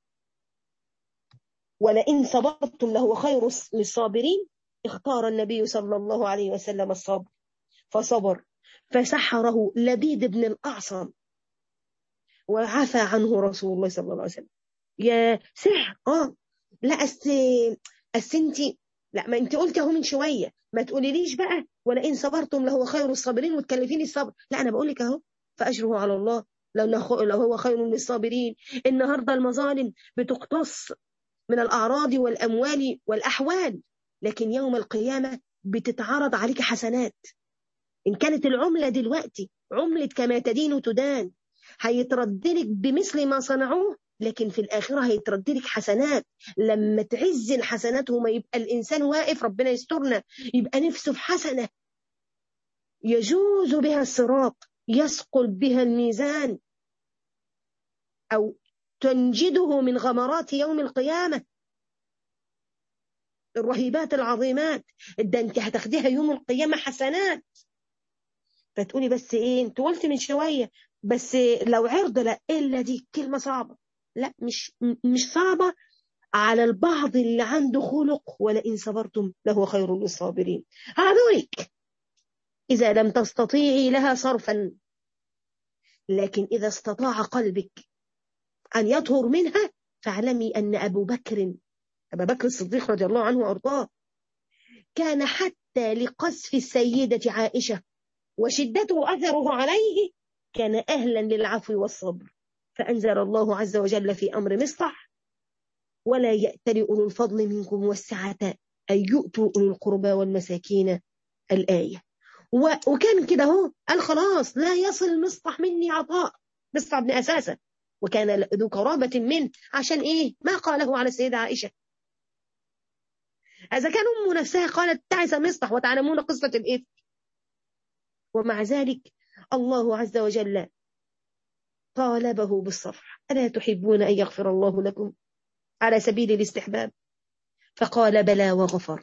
ولئن صبرتم لهو خير للصابرين اختار النبي صلى الله عليه وسلم الصبر فصبر فسحره لبيد بن الأعصم وعفى عنه رسول الله صلى الله عليه وسلم يا سحر اه لا أس أس انت لا ما انت قلت اهو من شويه ما تقوليليش بقى ولئن صبرتم لهو خير الصابرين وتكلفيني الصبر لا انا بقول لك اهو فاجره على الله لو لو هو خير للصابرين النهارده المظالم بتقتص من الأعراض والأموال والأحوال لكن يوم القيامة بتتعرض عليك حسنات إن كانت العملة دلوقتي عملة كما تدين تدان هيتردلك بمثل ما صنعوه لكن في الآخرة هيتردلك حسنات لما تعز الحسنات وما يبقى الإنسان واقف ربنا يسترنا يبقى نفسه في حسنة يجوز بها الصراط يثقل بها الميزان أو تنجده من غمرات يوم القيامة الرهيبات العظيمات ده انت هتاخديها يوم القيامة حسنات فتقولي بس ايه انت قلت من شوية بس لو عرض لا الا دي كلمة صعبة لا مش مش صعبة على البعض اللي عنده خلق ولئن صبرتم لهو خير للصابرين هذولك إذا لم تستطيعي لها صرفا لكن إذا استطاع قلبك أن يطهر منها فاعلمي أن أبو بكر أبا بكر الصديق رضي الله عنه وأرضاه كان حتى لقذف السيدة عائشة وشدته أثره عليه كان أهلا للعفو والصبر فأنزل الله عز وجل في أمر مصطح ولا يأتل أولو الفضل منكم والسعة أن يؤتوا أولو القربى والمساكين الآية وكان كده هو قال خلاص لا يصل مصطح مني عطاء مصطح بن أساسة وكان ذو قرابة منه عشان إيه ما قاله على السيدة عائشة إذا كان أم نفسها قالت تعس مصطح وتعلمون قصة الإثم ومع ذلك الله عز وجل طالبه بالصفح ألا تحبون أن يغفر الله لكم على سبيل الاستحباب فقال بلى وغفر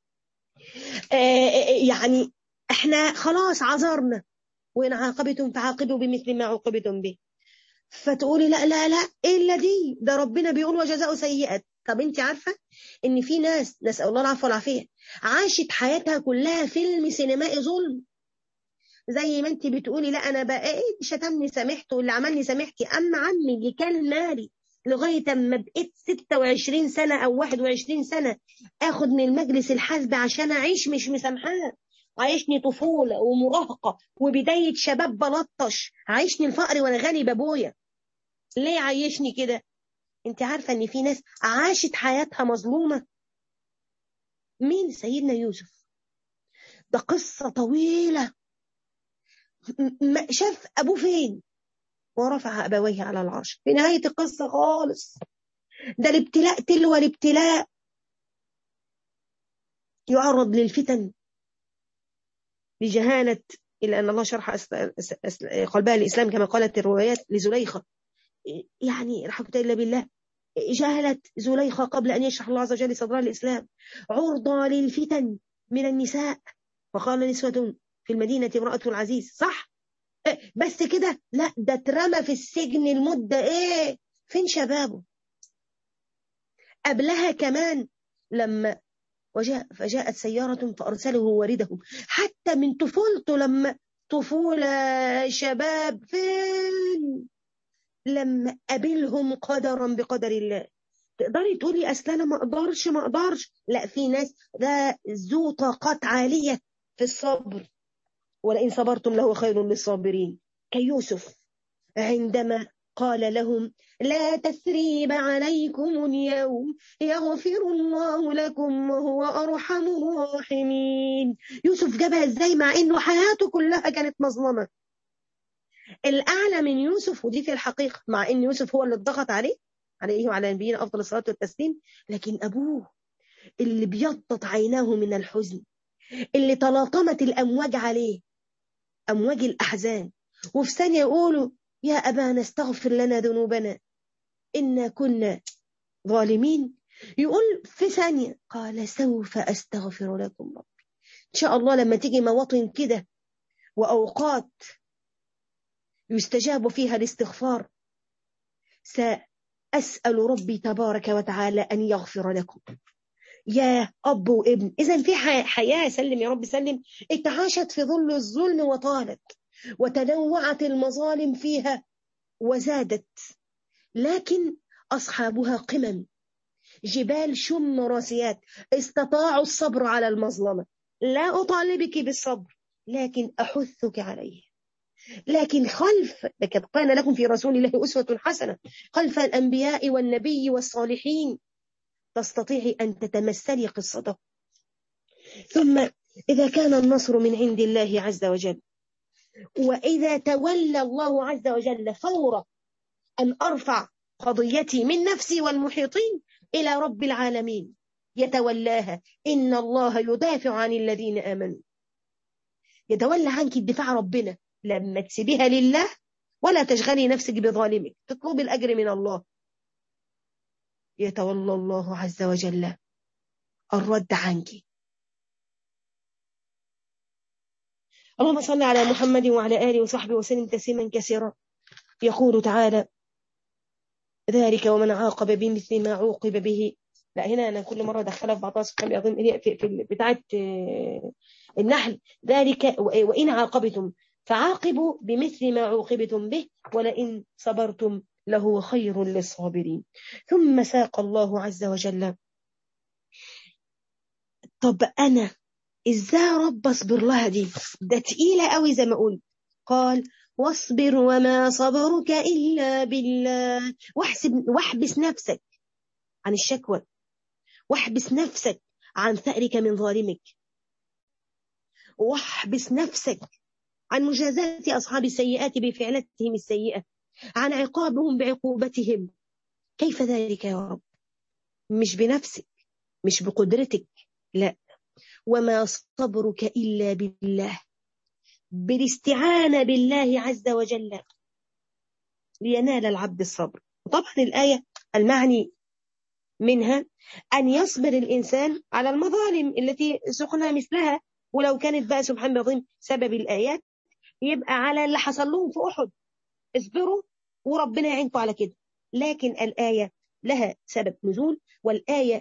آه يعني احنا خلاص عذرنا وإن عاقبتم فعاقبوا بمثل ما عوقبتم به فتقولي لا لا لا إلا دي ده ربنا بيقول وجزاء سيئة طب انت عارفة ان في ناس نسأل الله العفو والعافية عاشت حياتها كلها فيلم سينمائي ظلم زي ما انت بتقولي لا انا بقى ايه شتمني سامحته واللي عملني سامحتي اما عمي اللي كان ناري لغاية اما بقيت 26 سنة او 21 سنة اخد من المجلس الحزب عشان اعيش مش مسامحاه عايشني طفولة ومراهقة وبداية شباب بلطش عايشني الفقر وانا غني بابويا ليه عايشني كده انت عارفة ان في ناس عاشت حياتها مظلومة مين سيدنا يوسف ده قصة طويلة شاف ابوه فين ورفع ابويه على العرش في نهاية القصة خالص ده الابتلاء تلو الابتلاء يعرض للفتن بجهالة إلا أن الله شرح قلبها الإسلام كما قالت الروايات لزليخة يعني رحمة الله بالله جهلت زليخة قبل أن يشرح الله عز وجل صدرها الإسلام عرضة للفتن من النساء وقال نسوة في المدينة امرأة العزيز صح إيه بس كده لا ده اترمى في السجن المدة ايه فين شبابه قبلها كمان لما وجاء فجاءت سيارة فأرسله واردهم حتى من طفولته لما طفولة شباب فين لما قابلهم قدرا بقدر الله تقدري تقولي اصل انا ما اقدرش ما اقدرش لا في ناس ده ذو طاقات عاليه في الصبر ولئن صبرتم لهو خير للصابرين كيوسف عندما قال لهم لا تثريب عليكم اليوم يغفر الله لكم وهو أرحم الراحمين يوسف جابها ازاي مع انه حياته كلها كانت مظلمة الأعلى من يوسف ودي في الحقيقة مع ان يوسف هو اللي اتضغط عليه عليه وعلى نبينا أفضل الصلاة والتسليم لكن أبوه اللي بيضت عيناه من الحزن اللي تلاطمت الأمواج عليه أمواج الأحزان وفي ثانية يقولوا يا أبانا استغفر لنا ذنوبنا إنا كنا ظالمين يقول في ثانية قال سوف أستغفر لكم ربي إن شاء الله لما تيجي مواطن كده وأوقات يستجاب فيها الاستغفار سأسأل ربي تبارك وتعالى أن يغفر لكم يا أب وابن إذا في حياة سلم يا رب سلم اتعاشت في ظل الظلم وطالت وتنوعت المظالم فيها وزادت لكن أصحابها قمم جبال شم راسيات استطاعوا الصبر على المظلمة لا أطالبك بالصبر لكن أحثك عليه لكن خلف لقد كان لكم في رسول الله أسوة حسنة خلف الأنبياء والنبي والصالحين تستطيعي أن تتمثلي قصته ثم إذا كان النصر من عند الله عز وجل وإذا تولى الله عز وجل فور أن أرفع قضيتي من نفسي والمحيطين إلى رب العالمين يتولاها إن الله يدافع عن الذين آمنوا يتولى عنك الدفاع ربنا لما تسيبيها لله ولا تشغلي نفسك بظالمك تطلبي الأجر من الله يتولى الله عز وجل الرد عنك اللهم صل على محمد وعلى آله وصحبه وسلم تسليما كثيرا يقول تعالى ذلك ومن عاقب بمثل ما عوقب به لا هنا أنا كل مرة أدخلها في بعضها سبحان يظن هي في, في بتاعة النحل ذلك وإن عاقبتم فعاقبوا بمثل ما عوقبتم به ولئن صبرتم لهو خير للصابرين ثم ساق الله عز وجل طب أنا إزاي رب أصبر لها دي ده تقيلة قوي زي ما قلت قال واصبر وما صبرك إلا بالله واحسب واحبس نفسك عن الشكوى واحبس نفسك عن ثأرك من ظالمك واحبس نفسك عن مجازاة أصحاب السيئات بفعلتهم السيئة عن عقابهم بعقوبتهم كيف ذلك يا رب مش بنفسك مش بقدرتك لا وما صبرك إلا بالله بالاستعانة بالله عز وجل لينال العبد الصبر وطبعا الآية المعني منها أن يصبر الإنسان على المظالم التي سقنا مثلها ولو كانت بقى سبحان العظيم سبب الآيات يبقى على اللي حصل لهم في أحد اصبروا وربنا يعينكم على كده لكن الآية لها سبب نزول والآية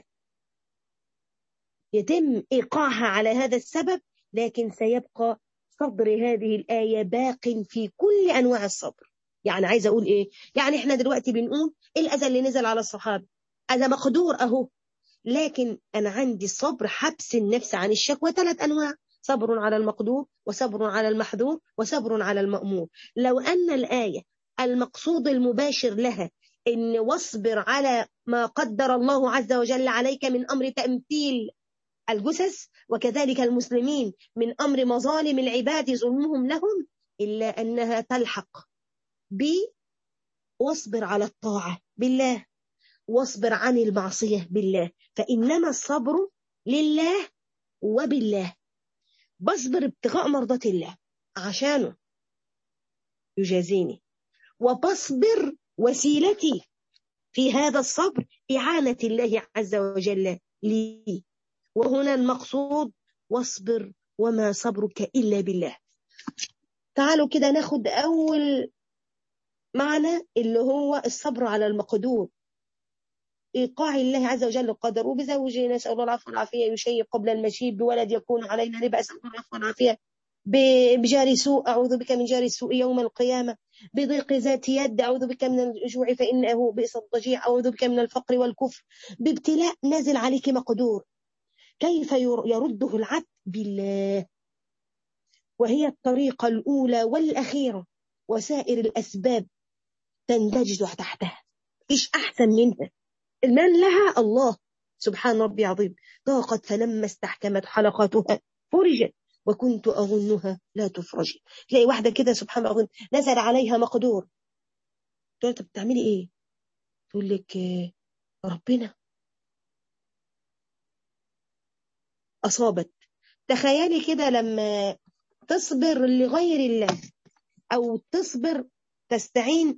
يتم إيقاعها على هذا السبب لكن سيبقى صبر هذه الآية باق في كل أنواع الصبر يعني عايزة أقول إيه يعني إحنا دلوقتي بنقول الأذى اللي نزل على الصحابة أذى مقدور أهو لكن أنا عندي الصبر حبس النفس عن الشكوى ثلاث أنواع صبر على المقدور وصبر على المحذور وصبر على المأمور لو أن الآية المقصود المباشر لها إن واصبر على ما قدر الله عز وجل عليك من أمر تمثيل الجثث وكذلك المسلمين من أمر مظالم العباد ظلمهم لهم إلا أنها تلحق ب واصبر على الطاعة بالله واصبر عن المعصية بالله فإنما الصبر لله وبالله بصبر ابتغاء مرضات الله عشانه يجازيني وبصبر وسيلتي في هذا الصبر إعانة الله عز وجل لي وهنا المقصود واصبر وما صبرك إلا بالله تعالوا كده ناخد أول معنى اللي هو الصبر على المقدور إيقاع الله عز وجل القدر وبزوج نسأل الله العفو والعافية يشيب قبل المشيب بولد يكون علينا نبأ أسأل الله العفو والعافية بجار سوء أعوذ بك من جار السوء يوم القيامة بضيق ذات يد أعوذ بك من الجوع فإنه بئس الضجيع أعوذ بك من الفقر والكفر بابتلاء نازل عليك مقدور كيف يرده العبد بالله وهي الطريقة الأولى والأخيرة وسائر الأسباب تندرج تحتها إيش أحسن منها من لها الله سبحان ربي عظيم ضاقت فلما استحكمت حلقاتها فرجت وكنت أظنها لا تفرج تلاقي واحدة كده سبحان الله العظيم نزل عليها مقدور تقول طب بتعملي ايه تقول لك ربنا أصابت تخيلي كده لما تصبر لغير الله أو تصبر تستعين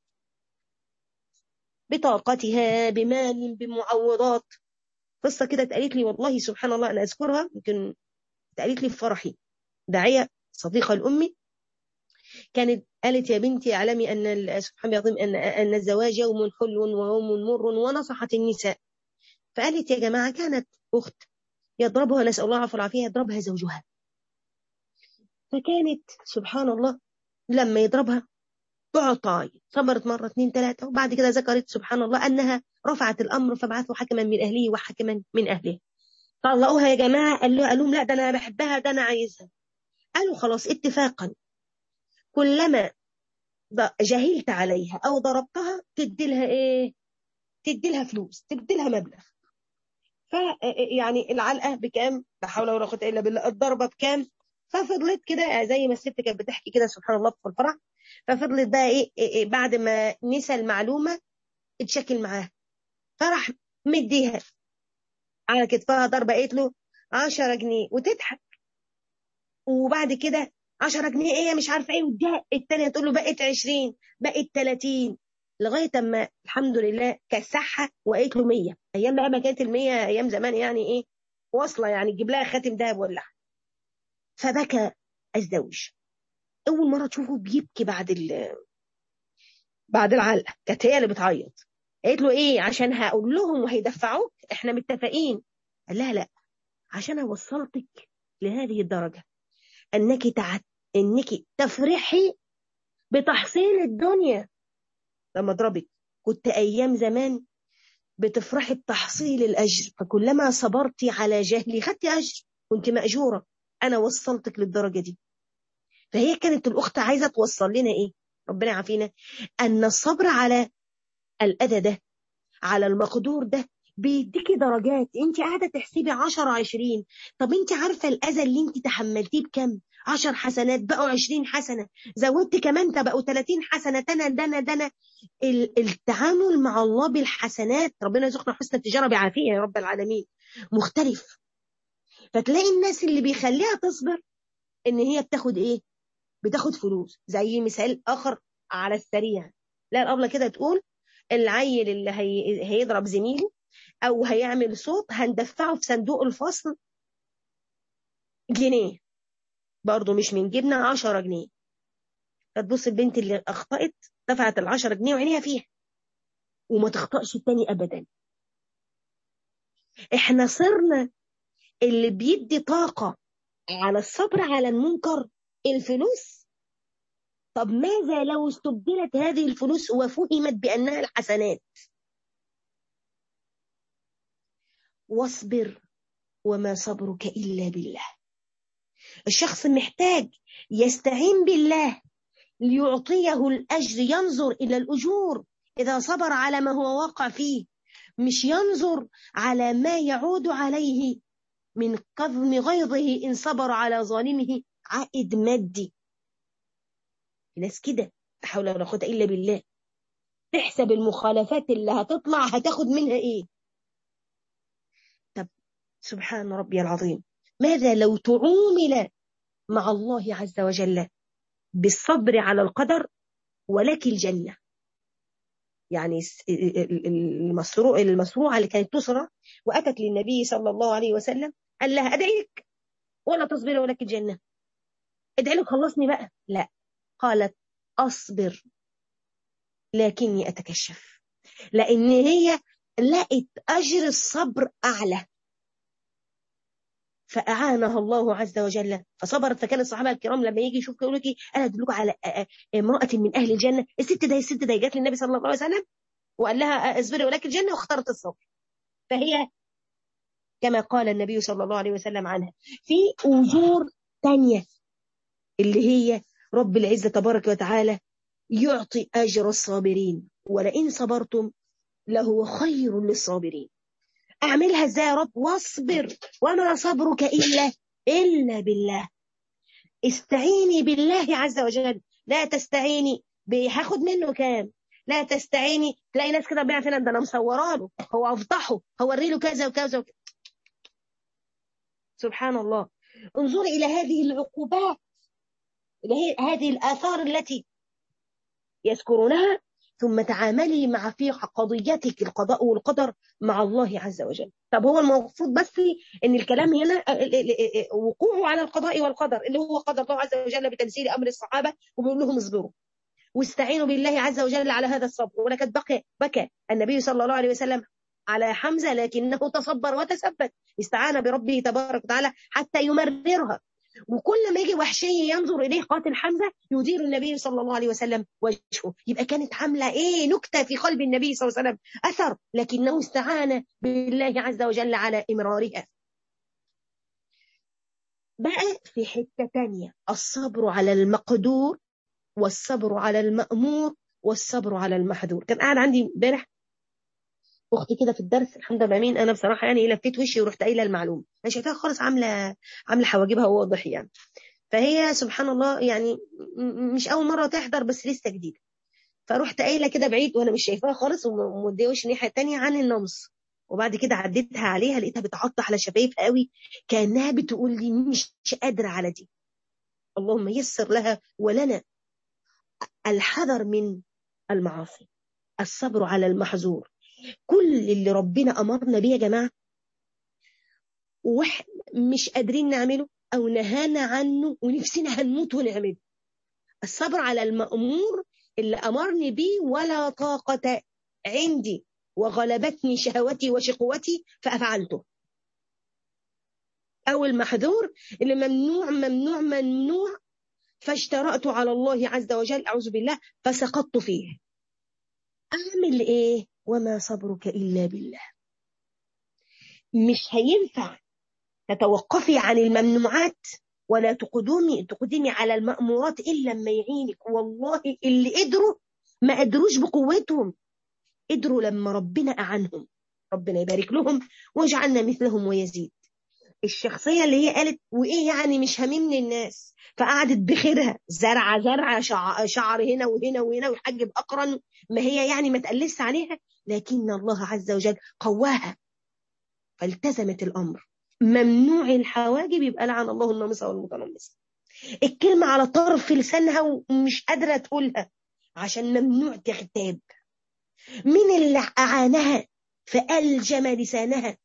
بطاقتها بمال بمعوضات قصة كده اتقالت لي والله سبحان الله أنا أذكرها يمكن اتقالت لي في فرحي داعية صديقة لأمي كانت قالت يا بنتي اعلمي أن سبحان الله أن أن الزواج يوم حلو ويوم مر ونصحت النساء فقالت يا جماعة كانت أخت يضربها نسأل الله العفو والعافية يضربها زوجها فكانت سبحان الله لما يضربها تقعد تعيط صبرت مرة اثنين ثلاثة وبعد كده ذكرت سبحان الله أنها رفعت الأمر فبعثوا حكما من أهله وحكما من أهله طلقوها يا جماعة قال له قال لهم لا ده أنا بحبها ده أنا عايزها قالوا خلاص اتفاقا كلما جهلت عليها أو ضربتها تدي لها إيه تدي لها فلوس تدي لها مبلغ ف يعني العلقة بكام لا حول ولا قوة إلا بالله الضربة بكام ففضلت كده زي ما الست كانت بتحكي كده سبحان الله في الفرح ففضلت بقى إيه, إيه بعد ما نسى المعلومة اتشكل معاها فراح مديها على كتفها ضربة قالت له 10 جنيه وتضحك وبعد كده 10 جنيه ايه مش عارفه ايه واديها الثانيه تقول له بقت 20 بقت 30 لغايه اما الحمد لله كسحها وقالت له 100 ايام بقى ما كانت ال 100 ايام زمان يعني ايه واصله يعني تجيب لها خاتم ذهب ولا فبكى الزوج اول مره تشوفه بيبكي بعد ال بعد العلقه كانت هي اللي بتعيط قالت له ايه عشان هقول لهم وهيدفعوك احنا متفقين قال لها لا عشان اوصلتك لهذه الدرجه انك تعت انك تفرحي بتحصيل الدنيا لما اضربك كنت ايام زمان بتفرحي بتحصيل الاجر فكلما صبرتي على جهلي خدتي اجر كنت ماجوره انا وصلتك للدرجه دي فهي كانت الاخت عايزه توصل لنا ايه ربنا يعافينا ان الصبر على الاذى ده على المقدور ده بيديكي درجات انت قاعده تحسبي 10 20 طب انت عارفه الاذى اللي انت تحملتيه بكم 10 حسنات بقوا 20 حسنه زودت كمان بقوا 30 حسنه دنا دنا دنا التعامل مع الله بالحسنات ربنا يرزقنا حسن التجاره بعافيه يا رب العالمين مختلف فتلاقي الناس اللي بيخليها تصبر ان هي بتاخد ايه بتاخد فلوس زي مثال اخر على السريع لا الابله كده تقول العيل اللي هي... هيضرب زميله او هيعمل صوت هندفعه في صندوق الفصل جنيه برضه مش من جبنا 10 جنيه فتبص البنت اللي اخطأت دفعت ال 10 جنيه وعينيها فيها وما تخطأش التاني ابدا احنا صرنا اللي بيدي طاقة على الصبر على المنكر الفلوس طب ماذا لو استبدلت هذه الفلوس وفهمت بأنها الحسنات واصبر وما صبرك إلا بالله الشخص محتاج يستعين بالله ليعطيه الأجر ينظر إلى الأجور إذا صبر على ما هو واقع فيه مش ينظر على ما يعود عليه من كظم غيظه إن صبر على ظالمه عائد مادي ناس كده لا حول ولا قوة إلا بالله تحسب المخالفات اللي هتطلع هتاخد منها إيه طب سبحان ربي العظيم ماذا لو تعامل مع الله عز وجل بالصبر على القدر ولك الجنة يعني المصروع المصروعة اللي كانت تسرى وأتت للنبي صلى الله عليه وسلم قال لها أدعيك ولا تصبري ولك الجنة ادعي له خلصني بقى لا قالت أصبر لكني أتكشف لأن هي لقت أجر الصبر أعلى فأعانها الله عز وجل فصبرت فكان الصحابة الكرام لما يجي يشوف يقول لك أنا أدلك على امرأة من أهل الجنة الست ده الست ده جات للنبي صلى الله عليه وسلم وقال لها اصبري ولك الجنة واختارت الصبر فهي كما قال النبي صلى الله عليه وسلم عنها في أجور تانية اللي هي رب العزة تبارك وتعالى يعطي أجر الصابرين ولئن صبرتم لهو خير للصابرين أعملها إزاي يا رب واصبر وما صبرك إلا إلا بالله استعيني بالله عز وجل لا تستعيني هاخد منه كام لا تستعيني تلاقي ناس كده بيعرف ده انا مصوره له هو افضحه هوري له كذا وكذا وكذا سبحان الله انظري الى هذه العقوبات هذه الاثار التي يذكرونها ثم تعاملي مع في قضيتك القضاء والقدر مع الله عز وجل طب هو المفروض بس ان الكلام هنا وقوعه على القضاء والقدر اللي هو قدر الله عز وجل بتنزيل امر الصحابه وبيقول لهم اصبروا واستعينوا بالله عز وجل على هذا الصبر ولقد بكى بكى النبي صلى الله عليه وسلم على حمزه لكنه تصبر وتثبت استعان بربه تبارك وتعالى حتى يمررها وكل ما يجي وحشي ينظر اليه قاتل حمزه يدير النبي صلى الله عليه وسلم وجهه يبقى كانت عامله ايه نكته في قلب النبي صلى الله عليه وسلم اثر لكنه استعان بالله عز وجل على امرارها بقى في حته تانية الصبر على المقدور والصبر على المأمور والصبر على المحذور كان قاعد عندي امبارح اختي كده في الدرس الحمد لله مين انا بصراحه يعني لفيت وشي ورحت قايله المعلومه انا شايفاها خالص عامله عامله حواجبها واضح يعني فهي سبحان الله يعني مش اول مره تحضر بس لسه جديده فرحت قايله كده بعيد وانا مش شايفاها خالص ومديه وش الناحيه الثانيه عن النمص وبعد كده عديتها عليها لقيتها بتعط على شفايفها قوي كانها بتقول لي مش قادره على دي اللهم يسر لها ولنا الحذر من المعاصي الصبر على المحظور كل اللي ربنا أمرنا بيه يا جماعة مش قادرين نعمله أو نهانا عنه ونفسنا هنموت ونعمله الصبر على المأمور اللي أمرني بيه ولا طاقة عندي وغلبتني شهوتي وشقوتي فأفعلته أو المحذور اللي ممنوع ممنوع ممنوع فاشترأت على الله عز وجل أعوذ بالله فسقطت فيه أعمل إيه وما صبرك إلا بالله مش هينفع تتوقفي عن الممنوعات ولا تقدمي تقدمي على المأمورات إلا لما يعينك والله اللي قدروا ما قدروش بقوتهم قدروا لما ربنا أعنهم ربنا يبارك لهم واجعلنا مثلهم ويزيد الشخصية اللي هي قالت وإيه يعني مش هممني الناس فقعدت بخيرها زرعة زرعة شعر هنا وهنا وهنا ويحجب أقرن ما هي يعني ما تقلس عليها لكن الله عز وجل قواها فالتزمت الأمر ممنوع الحواجب يبقى لعن الله النامصة والمتنمصة الكلمة على طرف لسانها ومش قادرة تقولها عشان ممنوع تغتاب مين اللي أعانها فألجم لسانها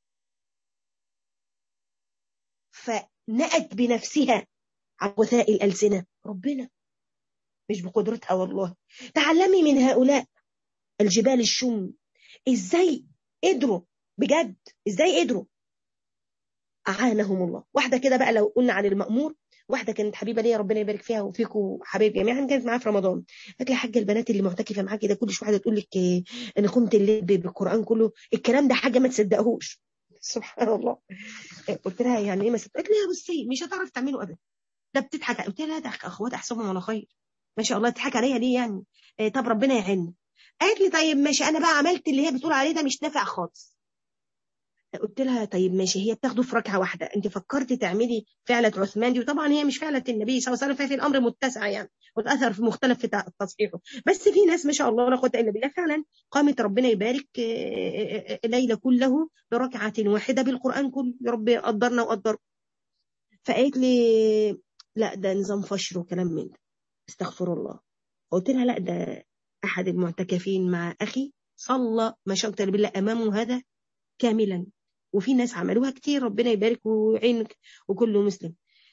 فنأت بنفسها عن وثاء الألسنة ربنا مش بقدرتها والله تعلمي من هؤلاء الجبال الشم ازاي قدروا بجد ازاي قدروا أعانهم الله واحدة كده بقى لو قلنا عن المأمور واحدة كانت حبيبة ليا ربنا يبارك فيها وفيكم حبايب جميعا كانت معايا في رمضان قالت لي يا حاجة البنات اللي معتكفة معاكي ده كل شوية تقول لك أنا قمت الليل بالقرآن كله الكلام ده حاجة ما تصدقهوش سبحان الله قلت لها يعني ايه مثلا قالت لي يا بصي مش هتعرف تعمله ابدا ده بتضحك قلت لها ده اخوات احسبهم على خير ما شاء الله تضحك عليا ليه يعني إيه طب ربنا يعيننا قالت لي طيب ماشي انا بقى عملت اللي هي بتقول عليه ده مش نافع خالص قلت لها طيب ماشي هي بتاخده في ركعه واحده انت فكرتي تعملي فعله عثمان دي وطبعا هي مش فعله النبي صلى الله عليه وسلم ففي الامر متسع يعني والاثر في مختلف في تصحيحه بس في ناس ما شاء الله لا قوه الا بالله فعلا قامت ربنا يبارك ليله كله بركعه واحده بالقران كله يا رب قدرنا وقدركم فقالت لي لا ده نظام فشر وكلام من ده استغفر الله قلت لها لا ده احد المعتكفين مع اخي صلى ما شاء الله بالله امامه هذا كاملا وفي ناس عملوها كتير ربنا يبارك ويعينك وكله مسلم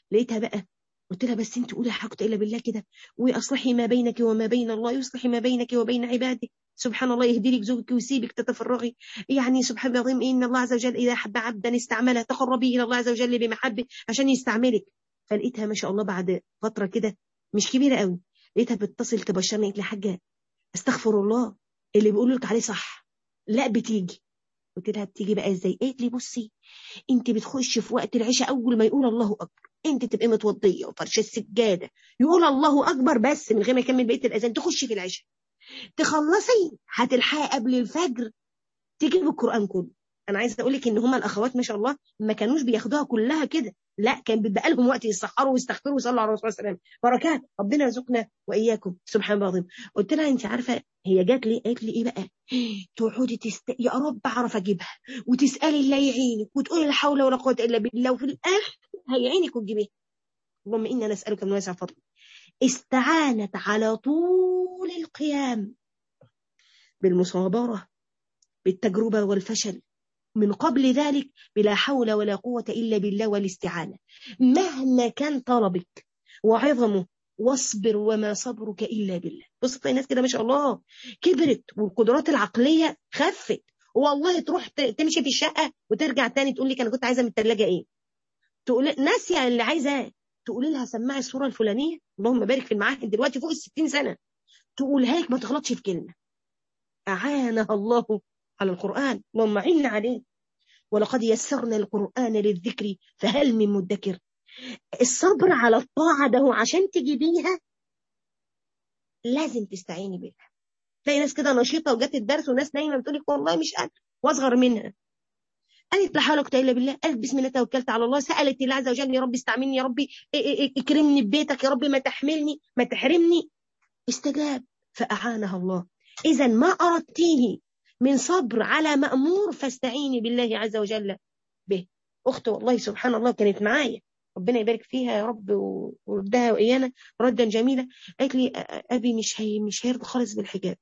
لقيتها بقى قلت لها بس انت قولي حقت الا بالله كده واصلحي ما بينك وما بين الله يصلحي ما بينك وبين عباده سبحان الله يهدي لك زوجك ويسيبك تتفرغي يعني سبحان الله العظيم ان الله عز وجل اذا حب عبدا استعمله تقربي الى الله عز وجل بمحبه عشان يستعملك فلقيتها ما شاء الله بعد فتره كده مش كبيره قوي لقيتها بتتصل تبشرني قالت لي حاجه استغفر الله اللي بيقولوا لك عليه صح لا بتيجي قلت لها بتيجي بقى ازاي قالت لي بصي انت بتخش في وقت العشاء اول ما يقول الله اكبر انت تبقي متوضيه وفرشه السجاده يقول الله اكبر بس من غير ما يكمل بقيه الاذان تخشي في العشاء تخلصي هتلحقي قبل الفجر تيجي بالقران كله انا عايزه اقول لك ان هما الاخوات ما شاء الله ما كانوش بياخدوها كلها كده لا كان بيبقى لهم وقت يسحروا ويستغفروا ويصلوا على الرسول صلى الله عليه وسلم بركات ربنا يرزقنا واياكم سبحان الله العظيم قلت لها انت عارفه هي جات لي قالت لي ايه بقى تقعدي تست... يا رب اعرف اجيبها وتسالي الله يعينك وتقولي لا حول ولا قوه الا بالله وفي الاخر هيعينك وتجيبيها اللهم انا نسالك من واسع فضلك استعانت على طول القيام بالمصابره بالتجربه والفشل من قبل ذلك بلا حول ولا قوة إلا بالله والاستعانة مهما كان طلبك وعظمه واصبر وما صبرك إلا بالله بص تلاقي ناس كده ما شاء الله كبرت والقدرات العقلية خفت والله تروح تمشي في الشقة وترجع تاني تقول لك أنا كنت عايزة من الثلاجة إيه تقول ناسية اللي عايزاه تقولي لها سمعي الصورة الفلانية اللهم بارك في المعاهد دلوقتي فوق الستين سنة تقولها لك ما تغلطش في كلمة أعانها الله على القرآن اللهم عنا عليه ولقد يسرنا القرآن للذكر فهل من مدكر الصبر على الطاعة ده عشان تجيبيها لازم تستعيني بيها تلاقي ناس كده نشيطة وجت الدرس وناس نايمة بتقول لك والله مش قادرة واصغر منها قالت لا حول ولا قوه الا بالله قالت بسم الله توكلت على الله سالت الله عز وجل يا رب استعملني يا ربي اكرمني ببيتك يا رب ما تحملني ما تحرمني استجاب فاعانها الله اذا ما اردتيه من صبر على مأمور فاستعيني بالله عز وجل به أخت والله سبحان الله كانت معايا ربنا يبارك فيها يا رب وردها وإيانا ردا جميلا قالت لي أبي مش هي مش هيرضى خالص بالحجاب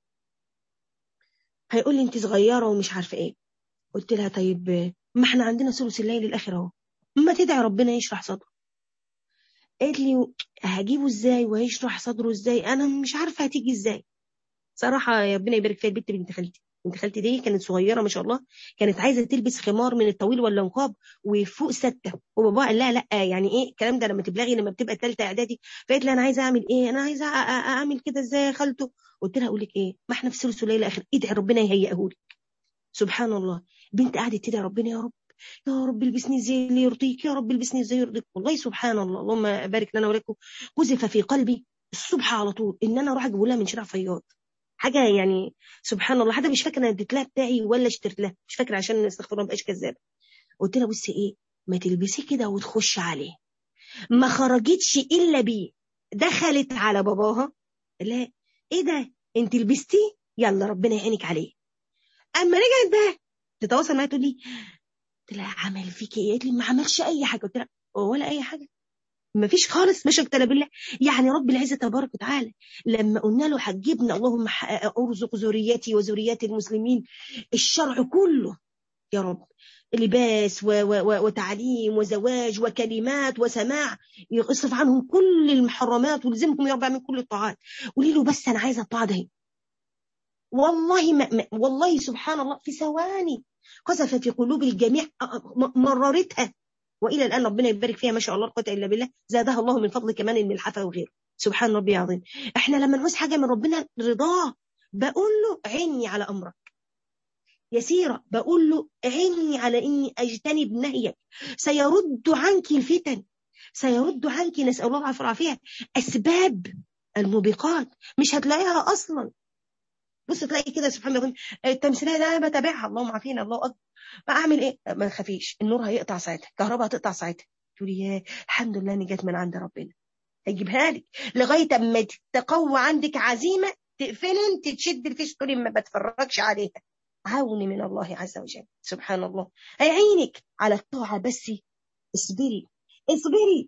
هيقول لي أنت صغيرة ومش عارفة إيه قلت لها طيب ما احنا عندنا ثلث الليل الآخر أهو ما تدعي ربنا يشرح صدره قالت لي هجيبه ازاي وهيشرح صدره ازاي انا مش عارفه هتيجي ازاي صراحة يا ربنا يبارك فيها البنت بنت خالتي بنت خالتي دي كانت صغيرة ما شاء الله كانت عايزة تلبس خمار من الطويل ولا نقاب وفوق ستة وبابا قال لها لا يعني ايه الكلام ده لما تبلغي لما بتبقى ثالثة اعدادي فقالت لها انا عايزة اعمل ايه انا عايزة اعمل كده ازاي يا خالته قلت لها اقول لك ايه ما احنا في ثلث الليل الاخر ادعي ربنا يهيئه لك سبحان الله بنت قعدت تدعي ربنا يا رب يا رب البسني ازاي اللي يرضيك يا رب البسني ازاي يرضيك والله سبحان الله اللهم بارك لنا ولكم قذف في قلبي الصبح على طول ان انا اروح اجيب لها من شارع فياض حاجه يعني سبحان الله حتى مش فاكره انا اديت لها بتاعي ولا اشتريت لها مش فاكره عشان استغفر الله ما بقاش كذابه قلت لها بصي ايه ما تلبسي كده وتخش عليه ما خرجتش الا بيه دخلت على باباها لا ايه ده انت لبستيه يلا ربنا يعينك عليه اما رجعت بقى تتواصل معايا تقول لي قلت لها عمل فيكي ايه قالت لي ما عملش اي حاجه قلت لها ولا اي حاجه ما فيش خالص مش اقتل بالله يعني رب العزة تبارك وتعالى لما قلنا له حجبنا اللهم ارزق ذريتي وذريات المسلمين الشرع كله يا رب لباس و و وتعليم وزواج وكلمات وسماع يصرف عنهم كل المحرمات ويلزمهم يربع من كل الطاعات قولي له بس انا عايزه الطاعه دي والله ما ما والله سبحان الله في ثواني قذف في قلوب الجميع مررتها والى الان ربنا يبارك فيها ما شاء الله لا قوه الا بالله زادها الله من فضل كمان الملحفه وغيره سبحان ربي العظيم احنا لما نعوز حاجه من ربنا رضاه بقول له عيني على امرك يسيرة بقول له عيني على اني اجتنب نهيك سيرد عنك الفتن سيرد عنك نسال الله العافيه والعافيه اسباب الموبقات مش هتلاقيها اصلا بص تلاقي كده سبحان الله التمثيليه ده انا بتابعها اللهم عافينا الله اكبر ما اعمل ايه ما تخافيش النور هيقطع ساعتها الكهرباء هتقطع ساعتها تقولي يا الحمد لله اني جت من عند ربنا هيجيبها لك لغايه اما تقوى عندك عزيمه تقفلي انت تشد الفيش تقولي ما بتفرجش عليها عون من الله عز وجل سبحان الله هيعينك على الطاعه بس اصبري اصبري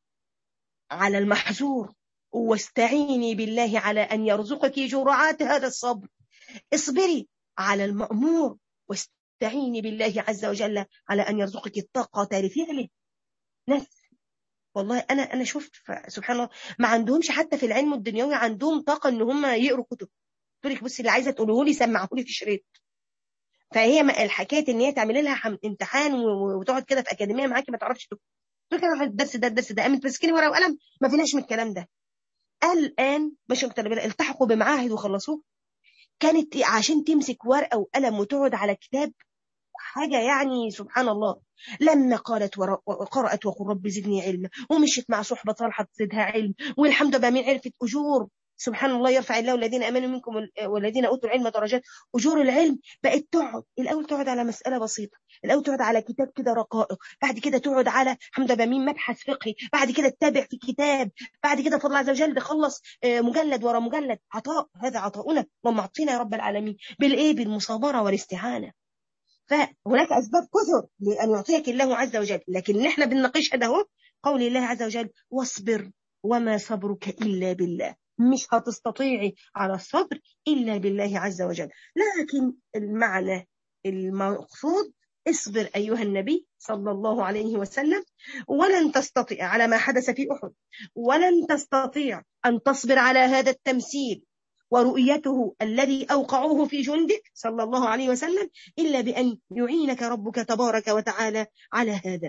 على المحظور واستعيني بالله على أن يرزقك جرعات هذا الصبر اصبري على المأمور واستعيني بالله عز وجل على أن يرزقك الطاقة لفعله ناس والله انا انا شفت سبحان الله ما عندهمش حتى في العلم الدنيوي عندهم طاقه ان هم يقروا كتب تقول لك بصي اللي عايزه تقوله لي سمعه لي في شريط فهي الحكايه ان هي تعملي لها امتحان وتقعد كده في اكاديميه معاكي ما تعرفش تكتب تقول لك الدرس ده الدرس ده قامت تمسكيني ورقه وقلم ما فيناش من الكلام ده الان مش مكتبه التحقوا بمعاهد وخلصوه كانت عشان تمسك ورقه وقلم وتقعد على كتاب حاجة يعني سبحان الله لما قالت وقرأت وقل رب زدني علما ومشيت مع صحبة صالحة تزيدها علم والحمد لله من عرفت أجور سبحان الله يرفع الله الذين امنوا منكم والذين اوتوا العلم درجات اجور العلم بقت تقعد الاول تقعد على مساله بسيطه الاول تقعد على كتاب كده رقائق بعد كده تقعد على حمد بمين مبحث فقهي بعد كده تتابع في كتاب بعد كده فضل عز وجل تخلص مجلد ورا مجلد عطاء هذا عطاؤنا اللهم اعطينا يا رب العالمين بالايه بالمصابره والاستعانه فهناك اسباب كثر لان يعطيك الله عز وجل لكن اللي احنا بنناقشها ده هو قول الله عز وجل واصبر وما صبرك الا بالله مش هتستطيعي على الصبر إلا بالله عز وجل لكن المعنى المقصود اصبر أيها النبي صلى الله عليه وسلم ولن تستطيع على ما حدث في أحد ولن تستطيع أن تصبر على هذا التمثيل ورؤيته الذي أوقعوه في جندك صلى الله عليه وسلم إلا بأن يعينك ربك تبارك وتعالى على هذا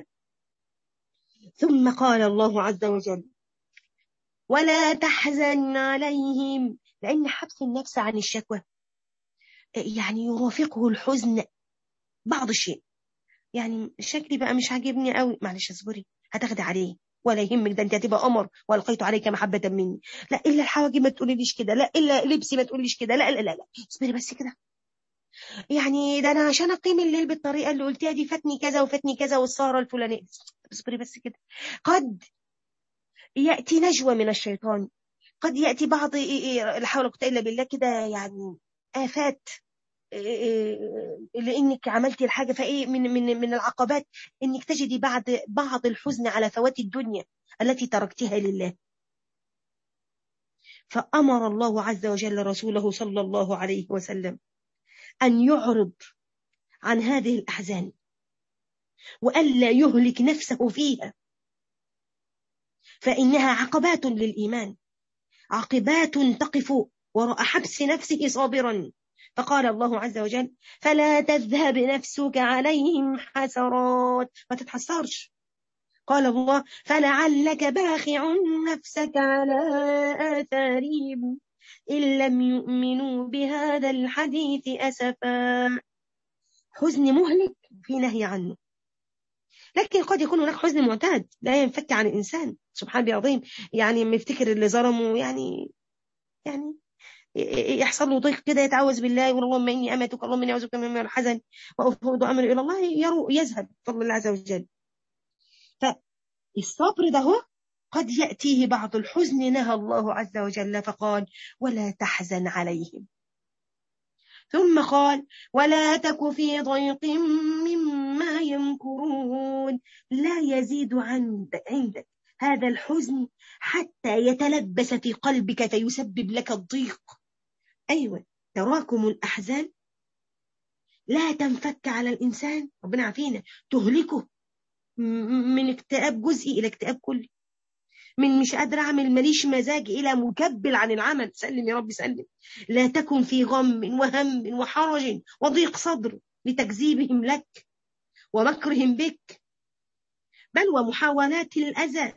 ثم قال الله عز وجل ولا تحزن عليهم لأن حبس النفس عن الشكوى يعني يرافقه الحزن بعض الشيء يعني شكلي بقى مش عاجبني قوي معلش اصبري هتاخدي عليه ولا يهمك ده انت هتبقى قمر والقيت عليك محبه مني لا الا الحواجب ما تقوليليش كده لا الا لبسي ما تقوليش كده لا لا لا لا اصبري بس كده يعني ده انا عشان اقيم الليل بالطريقه اللي قلتيها دي فاتني كذا وفاتني كذا والسهره الفلانيه اصبري بس كده قد يأتي نجوى من الشيطان قد يأتي بعض لا حول ولا قوة إلا بالله كده يعني آفات لانك عملتي الحاجه فايه من من من العقبات انك تجدي بعض بعض الحزن على فوات الدنيا التي تركتها لله فامر الله عز وجل رسوله صلى الله عليه وسلم ان يعرض عن هذه الاحزان والا يهلك نفسه فيها فإنها عقبات للإيمان عقبات تقف وراء حبس نفسه صابرا فقال الله عز وجل فلا تذهب نفسك عليهم حسرات ما تتحسرش قال الله فلعلك باخع نفسك على آثارهم إن لم يؤمنوا بهذا الحديث أسفا حزن مهلك في نهي عنه لكن قد يكون هناك حزن معتاد لا ينفك عن الإنسان سبحان الله العظيم يعني لما يفتكر اللي ظلمه يعني يعني يحصل له ضيق كده يتعوذ بالله يقول اللهم اني امتك اللهم اني اعوذ بك من الحزن وافوض امري الى الله يرو يذهب بفضل الله عز وجل فالصبر ده هو قد ياتيه بعض الحزن نهى الله عز وجل فقال ولا تحزن عليهم ثم قال ولا تك في ضيق مما يمكرون لا يزيد عند عندك هذا الحزن حتى يتلبس في قلبك فيسبب لك الضيق أيوة تراكم الأحزان لا تنفك على الإنسان ربنا عافينا تهلكه من اكتئاب جزئي إلى اكتئاب كلي من مش قادر أعمل ماليش مزاج إلى مكبل عن العمل سلم يا رب سلم لا تكن في غم وهم وحرج وضيق صدر لتكذيبهم لك ومكرهم بك بل ومحاولات الأذى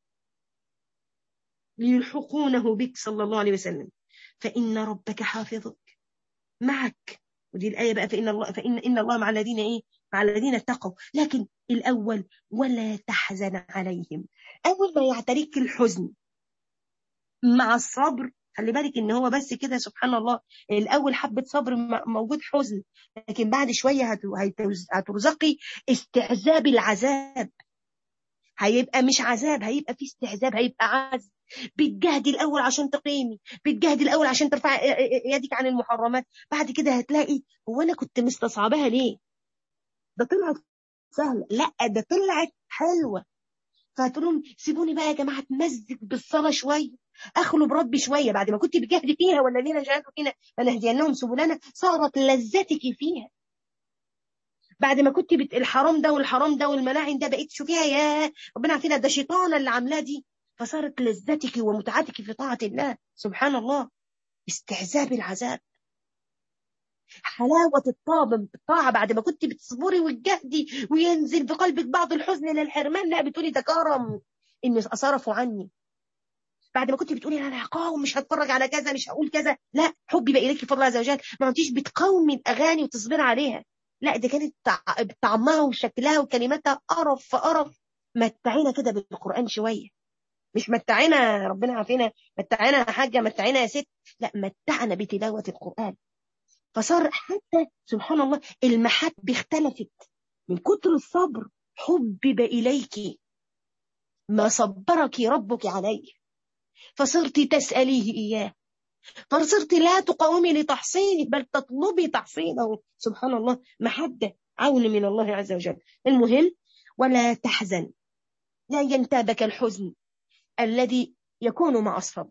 ليلحقونه بك صلى الله عليه وسلم فإن ربك حافظك معك ودي الآية بقى فإن الله فإن إن الله مع الذين إيه مع الذين اتقوا لكن الأول ولا تحزن عليهم أول ما يعتريك الحزن مع الصبر خلي بالك ان هو بس كده سبحان الله الاول حبه صبر موجود حزن لكن بعد شويه هترزقي استعذاب العذاب هيبقى مش عذاب هيبقى في استعذاب هيبقى عذاب بتجهدي الاول عشان تقيمي بتجهدي الاول عشان ترفعي يدك عن المحرمات بعد كده هتلاقي هو انا كنت مستصعباها ليه ده طلعت سهله لا ده طلعت حلوه فهتقول لهم سيبوني بقى يا جماعه اتمزج بالصلاه شويه اخلو بربي شويه بعد ما كنت بتجهدي فيها والذين جاهدوا فينا فنهدينهم سبلنا صارت لذتك فيها بعد ما كنت بت... الحرام ده والحرام ده والملاعن ده بقيت تشوفيها يا ربنا عارفين ده شيطانة اللي عاملاه دي فصارت لذتك ومتعتك في طاعة الله سبحان الله استعذاب العذاب حلاوة الطاعة الطاعة بعد ما كنت بتصبري وتجهدي وينزل في قلبك بعض الحزن للحرمان لا بتقولي ده كرم إن صرفوا عني بعد ما كنت بتقولي انا هقاوم مش هتفرج على كذا مش هقول كذا لا حبي بقى اليك بفضل الله عز وجل ما كنتيش بتقاومي الاغاني وتصبري عليها لا دي كانت طعمها وشكلها وكلماتها قرف فقرف متعينا كده بالقران شويه مش متعينا ربنا عافينا متعينا يا حاجه متعينا يا ست لا متعنا بتلاوه القران فصار حتى سبحان الله المحبه اختلفت من كتر الصبر حبب اليك ما صبرك ربك عليه فصرت تسأليه إياه فصرت لا تقاومي لتحصينه بل تطلبي تحصينه سبحان الله محبة عون من الله عز وجل المهم ولا تحزن لا ينتابك الحزن الذي يكون مع الصبر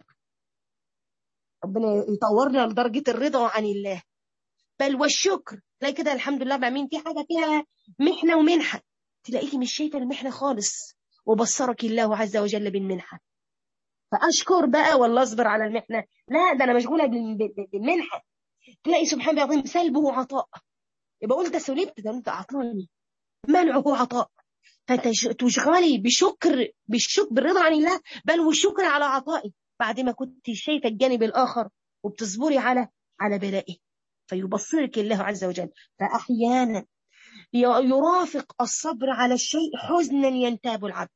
ربنا يطورنا لدرجة الرضا عن الله بل والشكر تلاقي كده الحمد لله بعمين في حاجة فيها محنة ومنحة تلاقيكي مش شايفة المحنة خالص وبصرك الله عز وجل بالمنحة فاشكر بقى ولا اصبر على المحنه لا ده انا مشغوله بالمنحه تلاقي سبحان الله العظيم سلبه عطاء يبقى قلت سلبت ده انت اعطاني منعه عطاء فتشغلي بشكر بالشكر بالرضا عن الله بل والشكر على عطائي بعد ما كنت شايفه الجانب الاخر وبتصبري على على بلائه فيبصرك الله عز وجل فاحيانا يرافق الصبر على الشيء حزنا ينتاب العبد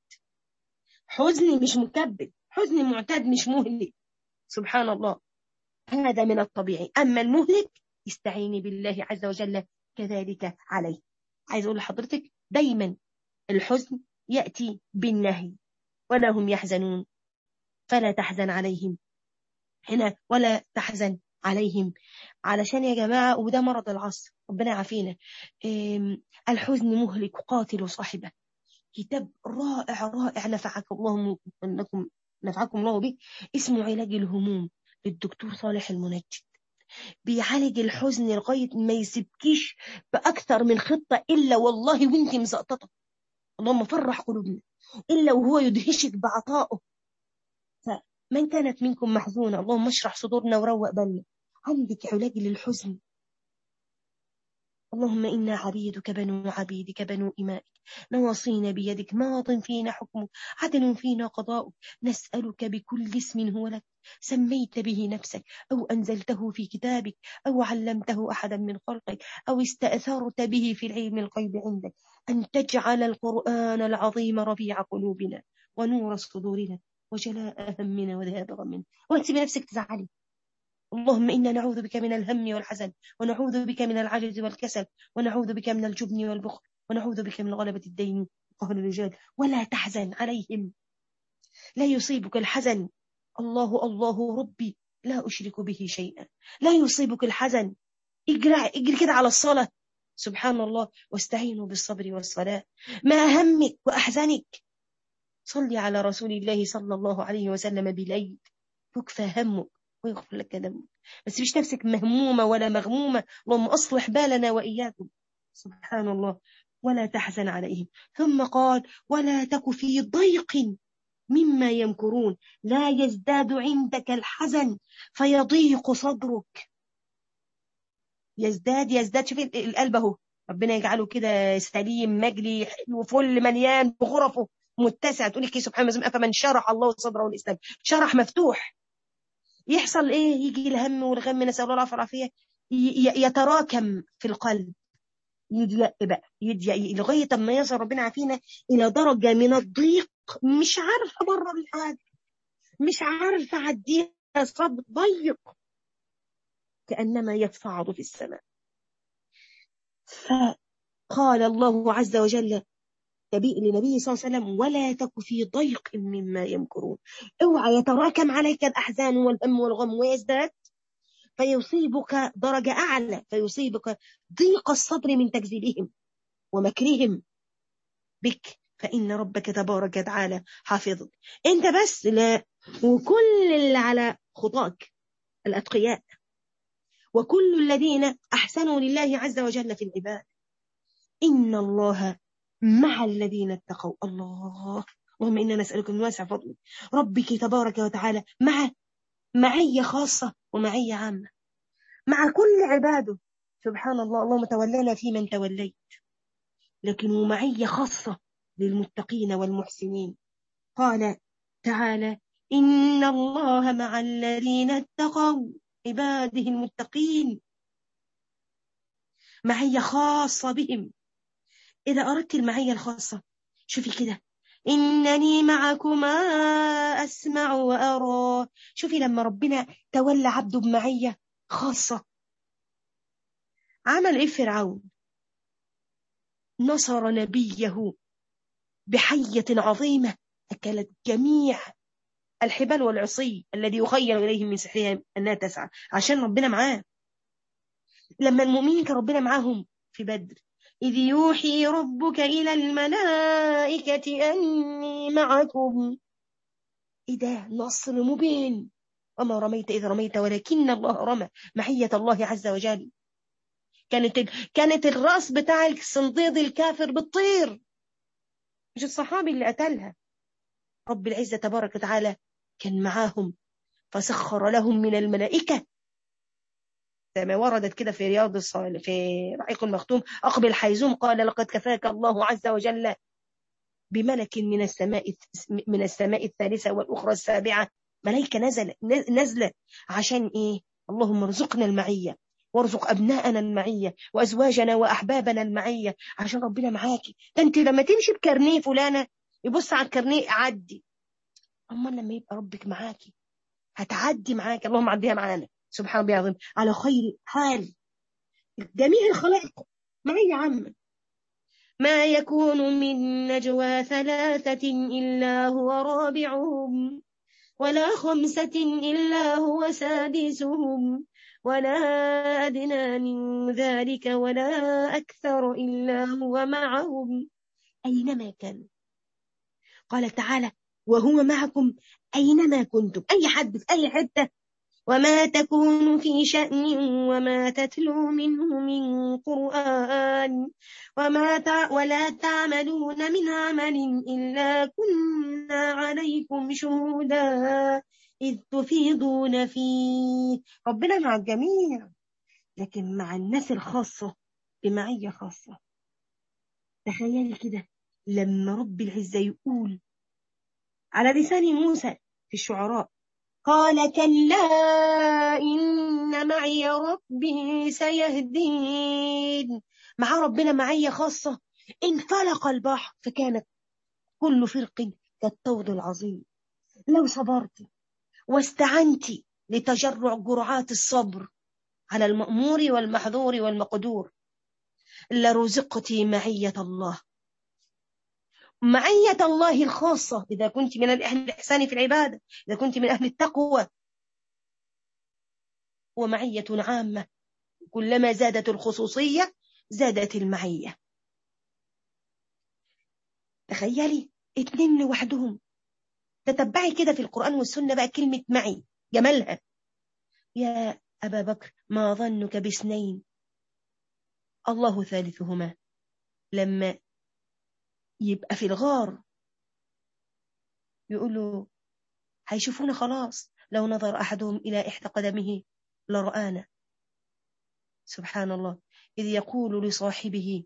حزن مش مكبد حزن معتاد مش مهلك سبحان الله هذا من الطبيعي أما المهلك استعيني بالله عز وجل كذلك عليه عايز أقول لحضرتك دايما الحزن يأتي بالنهي ولا هم يحزنون فلا تحزن عليهم هنا ولا تحزن عليهم علشان يا جماعة وده مرض العصر ربنا يعافينا الحزن مهلك قاتل صاحبه كتاب رائع رائع نفعك الله انكم نفعكم الله به اسمه علاج الهموم للدكتور صالح المنجد بيعالج الحزن لغاية ما يسيبكيش بأكثر من خطة إلا والله وانت مزقططة اللهم فرح قلوبنا إلا وهو يدهشك بعطائه فمن كانت منكم محزونة اللهم اشرح صدورنا وروق بالنا عندك علاج للحزن اللهم إنا عبيدك بنو عبيدك بنو إمائك نواصينا بيدك ماض فينا حكمك عدل فينا قضاؤك نسألك بكل اسم هو لك سميت به نفسك أو أنزلته في كتابك أو علمته أحدا من خلقك أو استأثرت به في العلم الغيب عندك أن تجعل القرآن العظيم ربيع قلوبنا ونور صدورنا وجلاء همنا وذهاب غمنا وانت بنفسك تزعلي اللهم إنا نعوذ بك من الهم والحزن ونعوذ بك من العجز والكسل ونعوذ بك من الجبن والبخل ونعوذ بك من غلبة الدين وقهر الرجال ولا تحزن عليهم لا يصيبك الحزن الله الله ربي لا أشرك به شيئا لا يصيبك الحزن اجرع اجري كده على الصلاة سبحان الله واستعينوا بالصبر والصلاة ما همك وأحزنك صلي على رسول الله صلى الله عليه وسلم بليل تكفى همك ويغفر لك ذنبك بس مش نفسك مهمومة ولا مغمومة اللهم أصلح بالنا وإياكم سبحان الله ولا تحزن عليهم ثم قال ولا تك في ضيق مما يمكرون لا يزداد عندك الحزن فيضيق صدرك يزداد يزداد شوف القلب اهو ربنا يجعله كده سليم مجلي حلو فل مليان بغرفه متسع تقول لك سبحان الله فمن شرح الله صدره الاسلام شرح مفتوح يحصل ايه يجي الهم والغم نسال الله العافيه والعافيه يتراكم في القلب يضيق بقى يضيق لغايه ما يصل ربنا عافينا الى درجه من الضيق مش عارفه بره الحاجه مش عارفه اعديها صد ضيق كانما يتصاعد في السماء فقال الله عز وجل لنبيه صلى الله عليه وسلم ولا تك في ضيق مما يمكرون اوعى يتراكم عليك الأحزان والهم والغم ويزداد فيصيبك درجة أعلى فيصيبك ضيق الصدر من تكذيبهم ومكرهم بك فإن ربك تبارك وتعالى حافظك أنت بس لا وكل اللي على خطاك الأتقياء وكل الذين أحسنوا لله عز وجل في العباد إن الله مع الذين اتقوا الله اللهم إنا نسألك من واسع فضلك ربك تبارك وتعالى مع معية خاصة ومعية عامة مع كل عباده سبحان الله اللهم تولنا في من توليت لكن معية خاصة للمتقين والمحسنين قال تعالى إن الله مع الذين اتقوا عباده المتقين معية خاصة بهم إذا أردت المعية الخاصة شوفي كده إنني معكما أسمع وأرى شوفي لما ربنا تولى عبده بمعية خاصة عمل إيه فرعون نصر نبيه بحية عظيمة أكلت جميع الحبال والعصي الذي يخيل إليهم من سحرها أنها تسعى عشان ربنا معاه لما المؤمنين كان ربنا معاهم في بدر إذ يوحي ربك إلى الملائكة أني معكم إذا نصر مبين وما رميت إذ رميت ولكن الله رمى محية الله عز وجل كانت كانت الراس بتاع الصنديد الكافر بتطير مش الصحابي اللي قتلها رب العزة تبارك وتعالى كان معاهم فسخر لهم من الملائكة كما وردت كده في رياض الصالح في رأيق المختوم أقبل حيزوم قال لقد كفاك الله عز وجل بملك من السماء من السماء الثالثة والأخرى السابعة ملائكة نزل نزلة عشان إيه اللهم ارزقنا المعية وارزق أبناءنا المعية وأزواجنا وأحبابنا المعية عشان ربنا معاكي ده أنت لما تمشي بكرنيه فلانة يبص على الكرنيه عدي أما لما يبقى ربك معاكي هتعدي معاك اللهم عديها معانا سبحان الله العظيم على خير حال جميع الخلائق معي عامة ما يكون من نجوى ثلاثة إلا هو رابعهم ولا خمسة إلا هو سادسهم ولا أدنى من ذلك ولا أكثر إلا هو معهم أينما كان قال تعالى وهو معكم أينما كنتم أي حد في أي حتة وما تكون في شأن وما تتلو منه من قرآن وما تع ولا تعملون من عمل إلا كنا عليكم شهودا إذ تفيضون فيه ربنا مع الجميع لكن مع الناس الخاصة بمعية خاصة تخيلي كده لما رب العزة يقول على لسان موسى في الشعراء قال كلا إن معي ربي سيهدين مع ربنا معية خاصة انفلق البحر فكانت كل فرق كالطود العظيم لو صبرت واستعنت لتجرع جرعات الصبر على المأمور والمحظور والمقدور لرزقت معية الله معية الله الخاصة إذا كنت من أهل الإحسان في العبادة إذا كنت من أهل التقوى ومعية عامة كلما زادت الخصوصية زادت المعية تخيلي اتنين لوحدهم تتبعي كده في القرآن والسنة بقى كلمة معي جمالها يا أبا بكر ما ظنك باثنين الله ثالثهما لما يبقى في الغار يقولوا هيشوفونا خلاص لو نظر أحدهم إلى إحدى قدمه لرآنا سبحان الله إذ يقول لصاحبه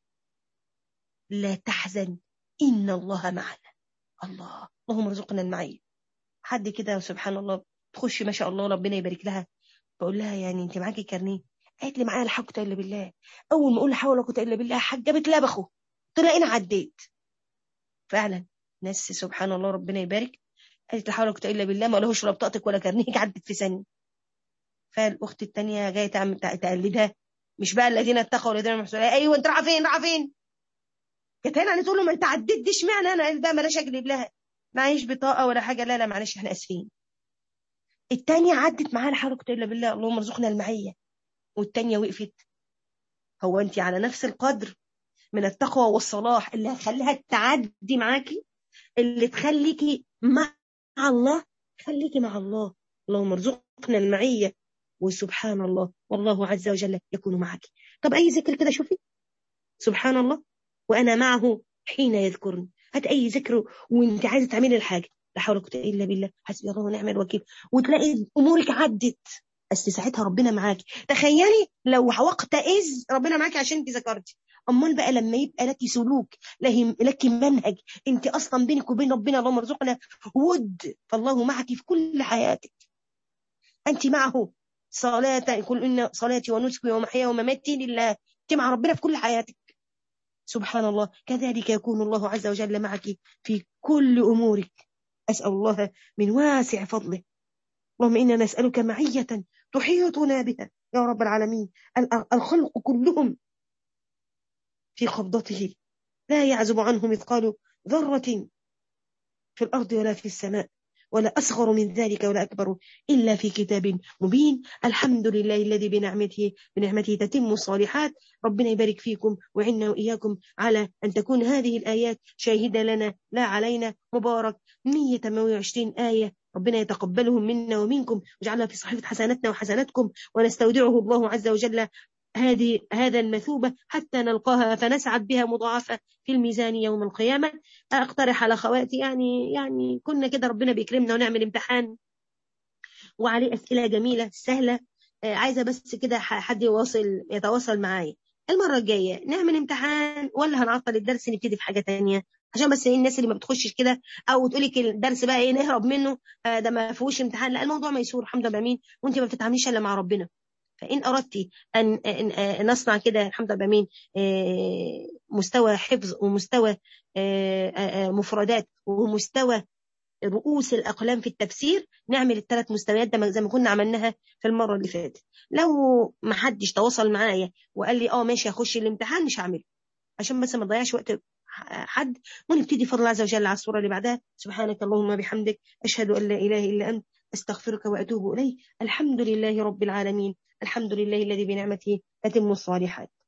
لا تحزن إن الله معنا الله اللهم ارزقنا المعية حد كده سبحان الله تخش ما شاء الله ربنا يبارك لها بقول لها يعني انت معاكي كارنيه قالت لي معايا لا حول الا بالله اول ما اقول لا حول ولا قوه الا بالله حاجه بتلبخه تلاقيني عديت فعلا ناس سبحان الله ربنا يبارك قالت لا حول ولا قوه الا بالله ما لهوش ولا بطاقتك ولا كارنيك عدت في ثانيه فالاخت الثانيه جايه تعمل تقلدها مش بقى الذين اتقوا والذين المحسنون ايوه انت رايحه فين رايحه فين كانت هنا تقول له ما انت عديت دي اشمعنى انا بقى بلاش اجلب لها معيش بطاقه ولا حاجه لا لا معلش احنا اسفين الثانيه عدت معاها لا حول ولا قوه الا بالله اللهم ارزقنا المعيه والثانيه وقفت هو انت على نفس القدر من التقوى والصلاح اللي هتخليها تعدي معاكي اللي تخليكي مع الله خليكي مع الله اللهم ارزقنا المعية وسبحان الله والله عز وجل يكون معك طب أي ذكر كده شوفي سبحان الله وأنا معه حين يذكرني هات أي ذكر وأنت عايزة تعملي الحاجة لا حول ولا قوة إلا بالله حسبي الله ونعم الوكيل وتلاقي أمورك عدت بس ساعتها ربنا معاك تخيلي لو وقت إذ ربنا معاك عشان انت ذكرتي امال بقى لما يبقى لك سلوك لك منهج انت اصلا بينك وبين ربنا اللهم ارزقنا ود فالله معك في كل حياتك انت معه صلاة كل إن صلاتي ونسكي ومحياي ومماتي لله انت مع ربنا في كل حياتك سبحان الله كذلك يكون الله عز وجل معك في كل أمورك أسأل الله من واسع فضله اللهم إنا نسألك معية تحيطنا بها يا رب العالمين الخلق كلهم في قبضته لا يعزب عنه مثقال ذرة في الأرض ولا في السماء ولا أصغر من ذلك ولا أكبر إلا في كتاب مبين الحمد لله الذي بنعمته بنعمته تتم الصالحات ربنا يبارك فيكم وعنا وإياكم على أن تكون هذه الآيات شاهدة لنا لا علينا مبارك 128 آية ربنا يتقبلهم منا ومنكم ويجعلها في صحيفة حسناتنا وحسناتكم ونستودعه الله عز وجل هذه هذا المثوبة حتى نلقاها فنسعد بها مضاعفة في الميزان يوم القيامة أقترح على خواتي يعني يعني كنا كده ربنا بيكرمنا ونعمل امتحان وعليه أسئلة جميلة سهلة عايزة بس كده حد يواصل يتواصل معايا المرة الجاية نعمل امتحان ولا هنعطل الدرس نبتدي في حاجة تانية عشان بس ايه الناس اللي ما بتخشش كده او تقول لك الدرس بقى ايه نهرب منه ده ما فيهوش امتحان لا الموضوع ميسور الحمد لله مين وانت ما بتتعامليش الا مع ربنا فإن أردت أن نصنع كده الحمد لله مين مستوى حفظ ومستوى مفردات ومستوى رؤوس الأقلام في التفسير نعمل الثلاث مستويات ده زي ما كنا عملناها في المرة اللي فاتت لو ما حدش تواصل معايا وقال لي اه ماشي هخش الامتحان مش هعمله عشان بس ما تضيعش وقت حد ونبتدي فضل عز وجل على الصورة اللي بعدها سبحانك اللهم بحمدك أشهد أن لا إله إلا أنت أستغفرك وأتوب إليه الحمد لله رب العالمين الحمد لله الذي بنعمته تتم الصالحات